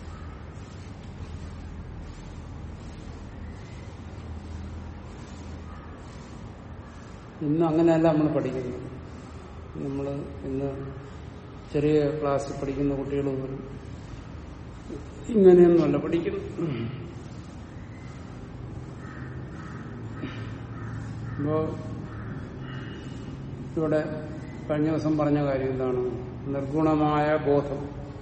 Speaker 1: ഇന്ന് അങ്ങനെയല്ല നമ്മൾ പഠിക്കുന്നത് നമ്മൾ ഇന്ന് ചെറിയ ക്ലാസ്സിൽ പഠിക്കുന്ന കുട്ടികൾ പോലും ഇങ്ങനെയൊന്നുമല്ല പഠിക്കുന്നു അപ്പോ ഇവിടെ കഴിഞ്ഞ ദിവസം പറഞ്ഞ കാര്യം എന്താണ് നിർഗുണമായ ബോധം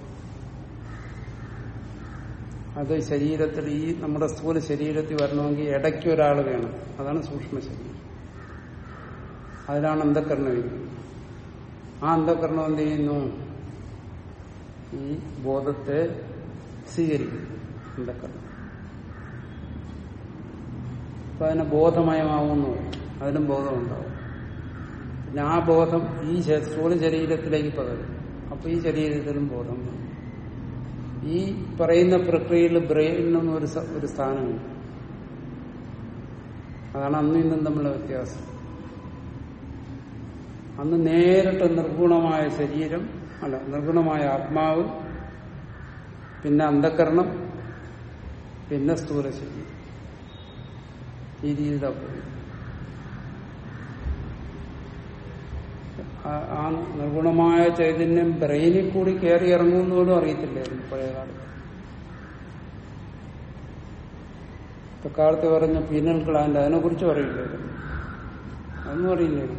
Speaker 1: അത് ശരീരത്തിൽ ഈ നമ്മുടെ സ്ഥൂല ശരീരത്തിൽ വരണമെങ്കിൽ ഇടയ്ക്ക് ഒരാൾ വേണം അതാണ് സൂക്ഷ്മ ശരീരം അതിലാണ് അന്ധക്കരണം ഇരിക്കുന്നത് ആ അന്ധക്കരണം എന്ത് ചെയ്യുന്നു ഈ ബോധത്തെ സ്വീകരിക്കും അന്ധക്കരണം അപ്പൊ അതിനെ ബോധമയമാവുമെന്ന് പറയും അതിനും ബോധം ഉണ്ടാവും പിന്നെ ആ ബോധം ഈ ശ- സ്ഥൂല ശരീരത്തിലേക്ക് പകരും അപ്പൊ ഈ ശരീരത്തിലും ബോധം വരും. ഈ പറയുന്ന പ്രക്രിയയിൽ ബ്രെയിനൊന്നും ഒരു സ- ഒരു സ്ഥാനമില്ല അതാണ് അന്നും ഇന്നും തമ്മിലുള്ള വ്യത്യാസം അന്ന് നേരിട്ട് നിർഗുണമായ ശരീരം അല്ല നിർഗുണമായ ആത്മാവ് പിന്നെ അന്ധകരണം പിന്നെ സ്ഥൂല ശരീരം ഈ രീതിയിലാണ് പോയി ആ- ആ നിർഗുണമായ ചൈതന്യം ബ്രെയിനിൽ കൂടി കയറി ഇറങ്ങുമെന്ന് പോലും അറിയത്തില്ലായിരുന്നു പഴയ കാലത്ത് ഇക്കാലത്ത് പറഞ്ഞ പീനൽ ഗ്ലാൻഡ് അതിനെ കുറിച്ച് പറയില്ലായിരുന്നു അതൊന്നും അറിയില്ലായിരുന്നു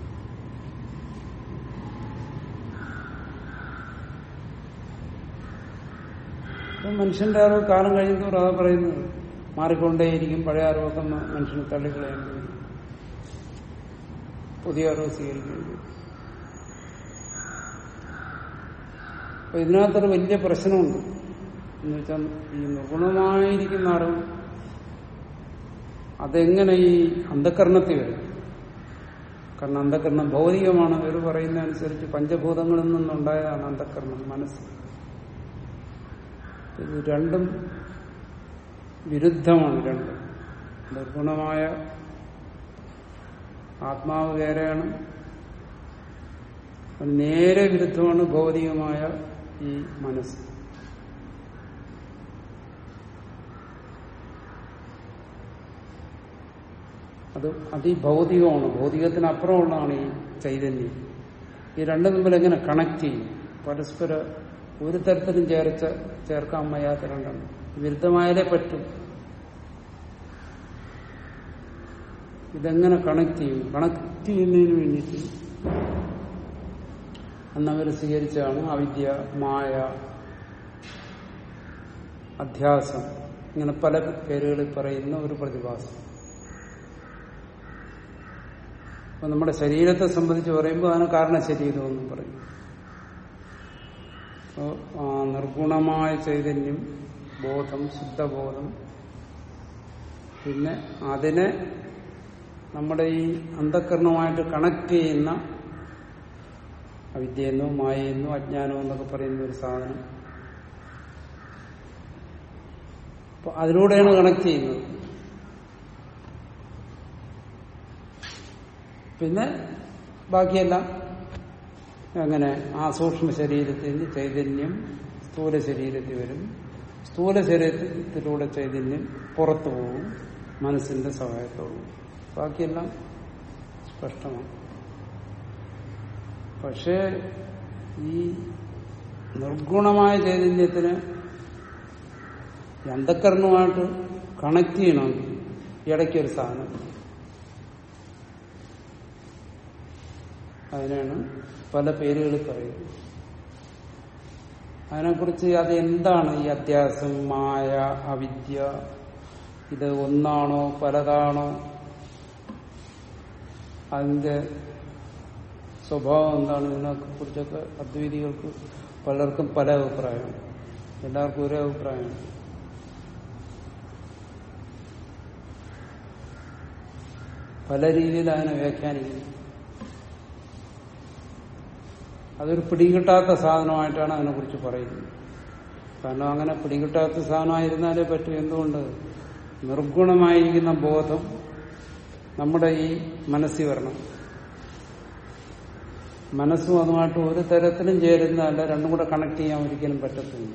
Speaker 1: ഇപ്പൊ മനുഷ്യന്റെ അറിവ് കാലം കഴിയുന്നതോറും അതാ പറയുന്നത് മാറിക്കൊണ്ടേയിരിക്കും പഴയ അറിവൊക്കെ മ- മനുഷ്യന് തള്ളിക്കളയേണ്ടി വരും പുതിയ അറിവ് സ്വീകരിക്കേണ്ടി വരും അപ്പൊ ഇതിനകത്തൊരു വലിയ പ്രശ്നമുണ്ട് എന്ന് വെച്ചാൽ ഈ നിർഗുണമായിരിക്കുന്ന അറിവ് അതെങ്ങനെ ഈ അന്ധകരണത്തിൽ വരും കാരണം അന്ധകരണം ഭൗതികമാണ് ഇവർ പറയുന്ന അനുസരിച്ച് പഞ്ചഭൂതങ്ങളിൽ നിന്നുണ്ടായതാണ് അന്ധകരണം മനസ്സ് ഇത് രണ്ടും വിരുദ്ധമാണ് രണ്ടും നിർഗുണമായ ആത്മാവ് വേറെയാണ് അത് നേരെ വിരുദ്ധമാണ് ഭൗതികമായ ഈ മനസ്സ് അത് അതിഭൗതികമാണ് ഭൗതികത്തിനപ്പുറമുള്ളതാണ് ഈ ചൈതന്യം ഈ രണ്ടും തമ്മിൽ എങ്ങനെ കണക്ട് ചെയ്യും പരസ്പര ഒരു തരത്തിലും ചേർച്ച ചേർക്കാൻ വയ്യാത്ത രണ്ടാണ് വിരുദ്ധമായാലേ പറ്റും ഇതെങ്ങനെ കണക്ട് ചെയ്യും കണക്ട് ചെയ്യുന്നതിന് വേണ്ടിയിട്ട് അന്നവർ സ്വീകരിച്ചാണ് അവിദ്യ മായ അധ്യാസം ഇങ്ങനെ പല പേരുകളിൽ പറയുന്ന ഒരു പ്രതിഭാസം അപ്പൊ നമ്മുടെ ശരീരത്തെ സംബന്ധിച്ച് പറയുമ്പോൾ അതിന് കാരണശരീരമെന്നും പറയും അപ്പോ ആ നിർഗുണമായ ചൈതന്യം ബോധം ശുദ്ധബോധം പിന്നെ അതിനെ നമ്മുടെ ഈ അന്ധകരണവുമായിട്ട് കണക്ട് ചെയ്യുന്ന അവിദ്യയെന്നോ മായയെന്നോ അജ്ഞാനമോ എന്നൊക്കെ പറയുന്ന ഒരു സാധനം അപ്പൊ അതിലൂടെയാണ് കണക്ട് ചെയ്യുന്നത് പിന്നെ ബാക്കിയെല്ലാം അങ്ങനെ ആ സൂക്ഷ്മ ശരീരത്തിൽ നിന്ന് ചൈതന്യം സ്ഥൂല ശരീരത്തിൽ വരും സ്ഥൂല ശരീരത്തിലൂടെ ചൈതന്യം പുറത്തു പോകും മനസ്സിന്റെ സഹായത്തോടും ബാക്കിയെല്ലാം സ്പഷ്ടമാണ് പക്ഷേ ഈ നിർഗുണമായ ചൈതന്യത്തിന് ഈ അന്ധക്കരണവുമായിട്ട് കണക്ട് ചെയ്യണമെങ്കിൽ ഇടയ്ക്കൊരു സാധനം അതിനാണ് പല പേരുകളിൽ പറയുന്നത് അതിനെക്കുറിച്ച് അത് എന്താണ് ഈ അധ്യാസം മായ അവിദ്യ ഇത് ഒന്നാണോ പലതാണോ അതിന്റെ സ്വഭാവം എന്താണ് ഇതിനെ കുറിച്ചൊക്കെ അദ്വൈതികൾക്ക് പലർക്കും പല അഭിപ്രായമാണ് എല്ലാവർക്കും ഒരേ അഭിപ്രായമാണ് പല രീതിയിൽ അതിനെ വ്യാഖ്യാനിക്കുന്നു അതൊരു പിടികിട്ടാത്ത സാധനമായിട്ടാണ് അതിനെക്കുറിച്ച് പറയുന്നത് കാരണം അങ്ങനെ പിടികിട്ടാത്ത സാധനമായിരുന്നാലേ പറ്റൂ എന്തുകൊണ്ട് നിർഗുണമായിരിക്കുന്ന ബോധം നമ്മുടെ ഈ മനസ്സിൽ വരണം മനസ്സും അതുമായിട്ട് ഒരു തരത്തിലും ചേരുന്നതല്ല രണ്ടും കൂടെ കണക്ട് ചെയ്യാൻ ഒരിക്കലും പറ്റത്തില്ല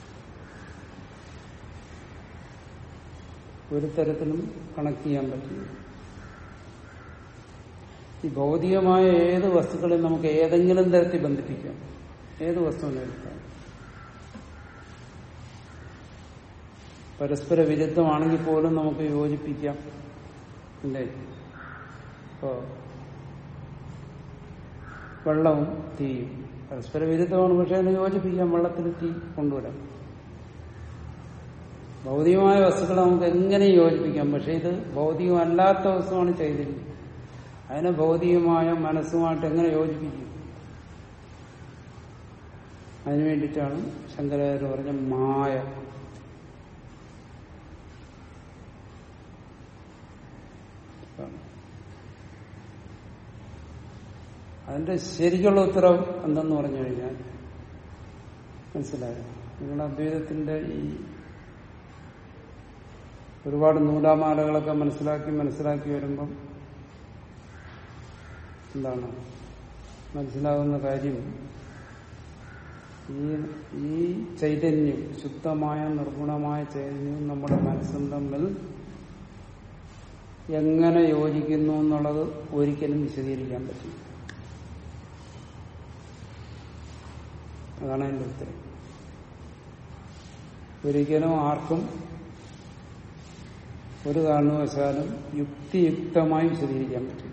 Speaker 1: ഒരു തരത്തിലും കണക്ട് ചെയ്യാൻ പറ്റില്ല ഈ ഭൗതികമായ ഏത് വസ്തുക്കളെയും നമുക്ക് ഏതെങ്കിലും തരത്തിൽ ബന്ധിപ്പിക്കാം ഏത് വസ്തുവിനെ എടുത്താൽ പരസ്പര വിരുദ്ധമാണെങ്കിൽ പോലും നമുക്ക് യോജിപ്പിക്കാം അല്ലേ ഇപ്പോ വെള്ളവും തീയും പരസ്പര വിരുദ്ധമാണ് പക്ഷെ അതിനെ യോജിപ്പിക്കാം വെള്ളത്തിൽ തീ കൊണ്ടുവരാം ഭൗതികമായ വസ്തുക്കളെ നമുക്ക് എങ്ങനെ യോജിപ്പിക്കാം പക്ഷെ ഇത് ഭൗതികമല്ലാത്ത വസ്തുവാണ് ചൈതന്യം അതിനെ ഭൗതികമായ മനസ്സുമായിട്ട് എങ്ങനെ യോജിപ്പിക്കും അതിനു വേണ്ടിയിട്ടാണ് ശങ്കരാചാര്യ പറഞ്ഞ മായ അതിന്റെ ശരിക്കുള്ള ഉത്തരം എന്തെന്ന് പറഞ്ഞു കഴിഞ്ഞാൽ മനസ്സിലായോ നിങ്ങളുടെ അദ്വൈതത്തിന്റെ ഈ ഒരുപാട് നൂലാമാലകളൊക്കെ മനസ്സിലാക്കി മനസ്സിലാക്കി വരുമ്പം എന്താണ് മനസ്സിലാകുന്ന കാര്യം ഈ ഈ ചൈതന്യം ശുദ്ധമായ നിർഗുണമായ ചൈതന്യവും നമ്മുടെ മനസ്സും തമ്മിൽ എങ്ങനെ യോജിക്കുന്നു എന്നുള്ളത് ഒരിക്കലും വിശദീകരിക്കാൻ പറ്റില്ല അതാണ് അതിന്റെ ഉത്തരം ഒരിക്കലും ആർക്കും ഒരു കാരണവശാലും യുക്തിയുക്തമായി വിശദീകരിക്കാൻ പറ്റില്ല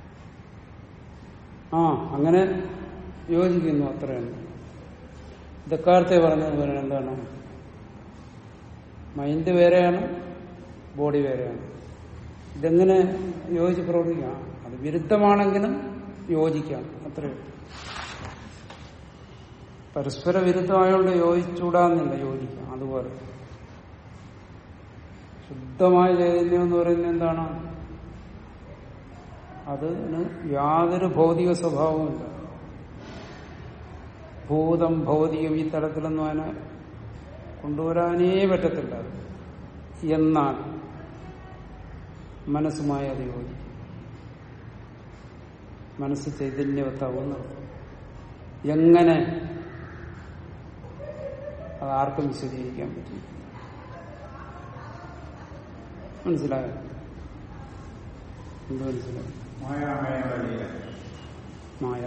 Speaker 1: ആ അങ്ങനെ യോജിക്കുന്നു അത്രയാണ് ഇതൊക്കാലത്തെ പറഞ്ഞത് പോലെ എന്താണ് മൈൻഡ് വേറെയാണ് ബോഡി വേറെയാണ് ഇതെങ്ങനെ യോജിച്ച് പ്രവർത്തിക്കാം അത് വിരുദ്ധമാണെങ്കിലും യോജിക്കാം അത്രയും പരസ്പര വിരുദ്ധമായോണ്ട് യോജിച്ചൂടാന്നില്ല യോജിക്കാം അതുപോലെ ശുദ്ധമായ ചൈതന്യം എന്ന് പറയുന്നത് എന്താണ് അതിന് യാതൊരു ഭൗതിക സ്വഭാവവുമില്ല ഭൂതം ഭൗതികം ഈ തലത്തിലൊന്നും അതിനെ കൊണ്ടുവരാനേ പറ്റത്തില്ല എന്നാൽ മനസ്സുമായി അത് യോജിക്കും മനസ്സ് ചൈതന്യവത്താവുന്നത് എങ്ങനെ അത് ആർക്കും വിശദീകരിക്കാൻ പറ്റില്ല മനസ്സിലായോ എന്ത് മനസ്സിലായോ
Speaker 2: മായാമയങ്ങളുടെ ലീല
Speaker 1: മായ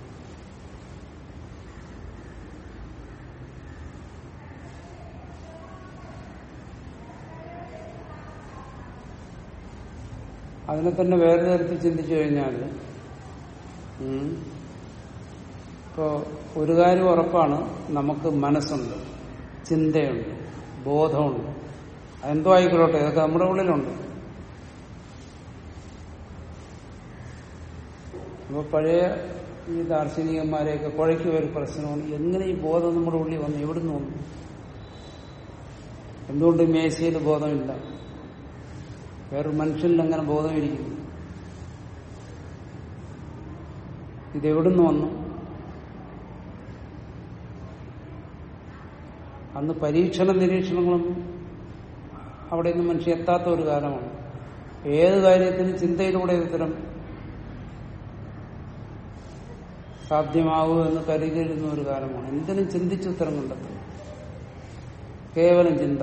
Speaker 1: അതിനെ തന്നെ വേറെ തരത്തിൽ ചിന്തിച്ചു കഴിഞ്ഞാൽ ഉം, ഇപ്പോ ഒരു കാര്യം ഉറപ്പാണ് നമുക്ക് മനസ്സുണ്ട് ചിന്തയുണ്ട് ബോധമുണ്ട് അതെന്തോ ആയിക്കൊള്ളട്ടെ ഇതൊക്കെ നമ്മുടെ ഉള്ളിലുണ്ട് അപ്പൊ പഴയ ഈ ദാർശനികന്മാരെയൊക്കെ കുഴയ്ക്കുക ഒരു പ്രശ്നമാണ് എങ്ങനെ ഈ ബോധം നമ്മുടെ ഉള്ളിൽ വന്നു എവിടുന്ന് വന്നു എന്തുകൊണ്ട് ഈ മേശയിൽ ബോധമില്ല വേറൊരു മനുഷ്യനിൽ അങ്ങനെ ബോധമിരിക്കുന്നു ഇതെവിടുന്ന് വന്നു അന്ന് പരീക്ഷണ നിരീക്ഷണങ്ങളൊന്നും അവിടെയൊന്നും മനുഷ്യൻ എത്താത്ത ഒരു കാലമാണ് ഏത് കാര്യത്തിനും ചിന്തയിലൂടെ ഉത്തരം സാധ്യമാകൂ എന്ന് കരുതിയിരുന്ന ഒരു കാലമാണ് എന്തിനും ചിന്തിച്ച് ഉത്തരം കണ്ടെത്തും കേവലം ചിന്ത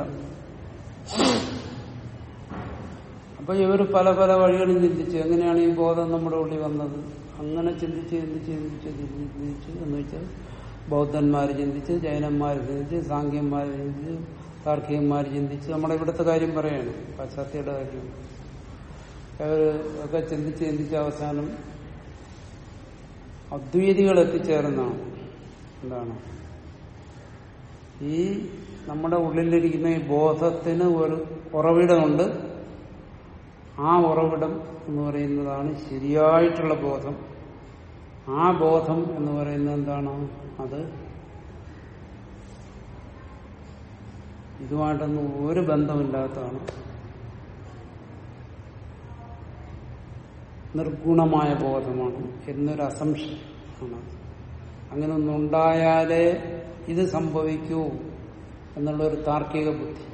Speaker 1: അപ്പൊ ഇവർ പല പല വഴികളും ചിന്തിച്ചു എങ്ങനെയാണ് ഈ ബോധം നമ്മുടെ ഉള്ളിൽ വന്നത് അങ്ങനെ ചിന്തിച്ച് ചിന്തിച്ച് ചിന്തിച്ച് ചിന്തിച്ച് എന്ന് വെച്ചാൽ ബൗദ്ധന്മാർ ചിന്തിച്ച് ജൈനന്മാർ ചിന്തിച്ച് സാങ്കേന്മാർ ചിന്തിച്ച് താർക്കികന്മാർ ചിന്തിച്ച് നമ്മുടെ ഇവിടുത്തെ കാര്യം പറയാണ് പാശ്ചാത്യയുടെ കാര്യം അവർ ഒക്കെ ചിന്തിച്ച് ചിന്തിച്ച് അവസാനം അദ്വൈതികൾ എത്തിച്ചേർന്നാണ് എന്താണ് ഈ നമ്മുടെ ഉള്ളിലിരിക്കുന്ന ഈ ബോധത്തിന് ഒരു ഉറവിടമുണ്ട് ആ ഉറവിടം എന്ന് പറയുന്നതാണ് ശരിയായിട്ടുള്ള ബോധം ആ ബോധം എന്ന് പറയുന്നത് എന്താണ് അത് ഇതുമായിട്ടൊന്നും ഒരു ബന്ധമില്ലാത്തതാണ് നിർഗുണമായ ബോധമാണ് എന്നൊരു അസംഷൻ ആണ് അങ്ങനെ ഒന്നുണ്ടായാലേ ഇത് സംഭവിക്കൂ എന്നുള്ളൊരു താർക്കിക ബുദ്ധി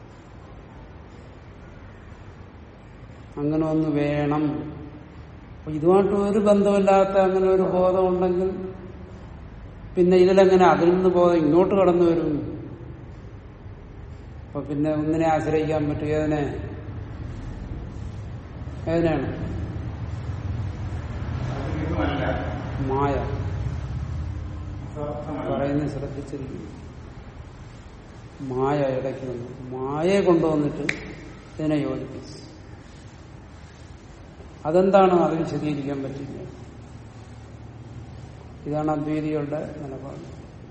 Speaker 1: അങ്ങനെ ഒന്ന് വേണം അപ്പൊ ഇതുമായിട്ട് ഒരു ബന്ധമില്ലാത്ത അങ്ങനെ ഒരു ബോധം ഉണ്ടെങ്കിൽ പിന്നെ ഇതിലെങ്ങനെ അതിൽ നിന്ന് ബോധം ഇങ്ങോട്ട് കടന്നു വരും അപ്പൊ പിന്നെ ഒന്നിനെ ആശ്രയിക്കാൻ പറ്റും ഏതിനെ ഏതിനാണ്
Speaker 2: അതിനൊന്നുമല്ല
Speaker 1: മായ
Speaker 2: സ്വാർത്ഥമല്ല
Speaker 1: പറയുന്നത് ശ്രദ്ധിച്ചിരിക്കുന്നു മായ ഇടയ്ക്ക് വന്നു മായയെ കൊണ്ടുവന്നിട്ട് ഇതിനെ യോജിപ്പിച്ചു അതെന്താണ് അത് വിശദീകരിക്കാൻ പറ്റില്ല ഇതാണ് അദ്വൈതികളുടെ നിലപാട്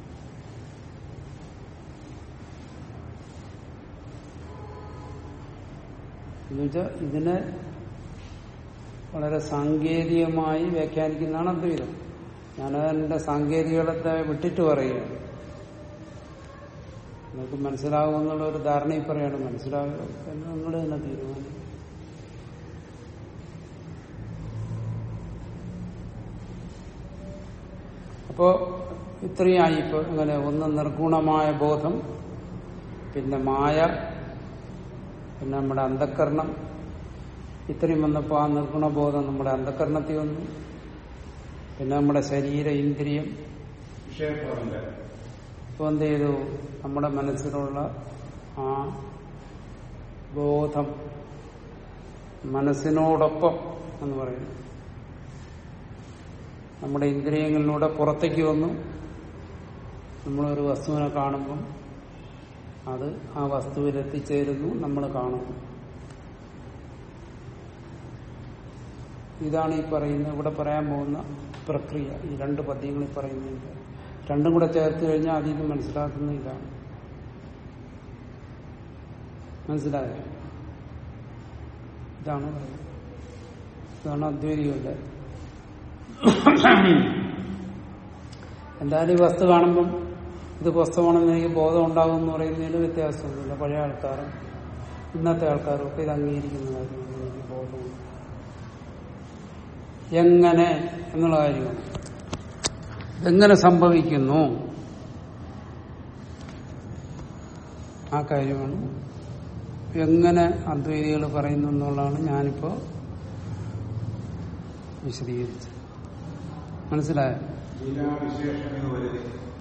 Speaker 1: എന്നുവെച്ചാൽ ഇതിനെ വളരെ സാങ്കേതികമായി വ്യാഖ്യാനിക്കുന്നതാണ് അദ്വൈതം ഞാനതിന്റെ സാങ്കേതികത്തെ വിട്ടിട്ട് പറയുകയാണ് നിങ്ങൾക്ക് മനസ്സിലാകുമെന്നുള്ള ഒരു ധാരണയിൽ പറയാണ് മനസ്സിലാകുക എന്ന് നിങ്ങൾ തന്നെ തീരുമാനിക്കും അപ്പോ ഇത്രയായി ഇപ്പൊ അങ്ങനെ ഒന്ന് നിർഗുണമായ ബോധം പിന്നെ മായ പിന്നെ നമ്മുടെ അന്ധക്കരണം ഇത്രയും വന്നപ്പോ ആ നിർഗുണബോധം നമ്മുടെ അന്ധക്കരണത്തിൽ വന്നു പിന്നെ നമ്മുടെ ശരീര ഇന്ദ്രിയം
Speaker 2: വിഷയപ്രബന്ധം
Speaker 1: ഇപ്പൊ എന്ത് ചെയ്തു നമ്മുടെ മനസ്സിലുള്ള ആ ബോധം മനസ്സിനോടൊപ്പം എന്ന് പറയുന്നു നമ്മുടെ ഇന്ദ്രിയങ്ങളിലൂടെ പുറത്തേക്ക് വന്നു നമ്മളൊരു വസ്തുവിനെ കാണുമ്പം അത് ആ വസ്തുവിൽ എത്തിച്ചേരുന്നു നമ്മൾ കാണുന്നു ഇതാണ് ഈ പറയുന്ന ഇവിടെ പറയാൻ പോകുന്ന പ്രക്രിയ ഈ രണ്ട് പദ്യങ്ങളിൽ പറയുന്നുണ്ട് രണ്ടും കൂടെ ചേർത്ത് കഴിഞ്ഞാൽ അതിൽ നിന്ന് മനസ്സിലാക്കുന്ന ഇതാണ് മനസ്സിലായോ ഇതാണ് പറയുന്നത് ഇതാണ് അദ്വൈതികളുടെ എന്തായാലും ഈ വസ്തു കാണുമ്പം ഇത് പുസ്തകമാണെന്ന് എനിക്ക് ബോധം ഉണ്ടാകും എന്ന് പറയുന്നതിന് വ്യത്യാസമൊന്നുമില്ല പഴയ ആൾക്കാരും ഇന്നത്തെ ആൾക്കാരും ഒക്കെ ഇത് അംഗീകരിക്കുന്ന കാര്യമാണ് എനിക്ക് ബോധമുണ്ട് എങ്ങനെ എന്നുള്ള കാര്യമാണ് ഇതെങ്ങനെ സംഭവിക്കുന്നു ആ കാര്യമാണ് എങ്ങനെ അദ്വൈതികൾ പറയുന്നു എന്നുള്ളതാണ് ഞാനിപ്പോ വിശദീകരിച്ചത് മനസ്സിലായോ
Speaker 2: ലീലാവിശേഷം ഇത് വരുത്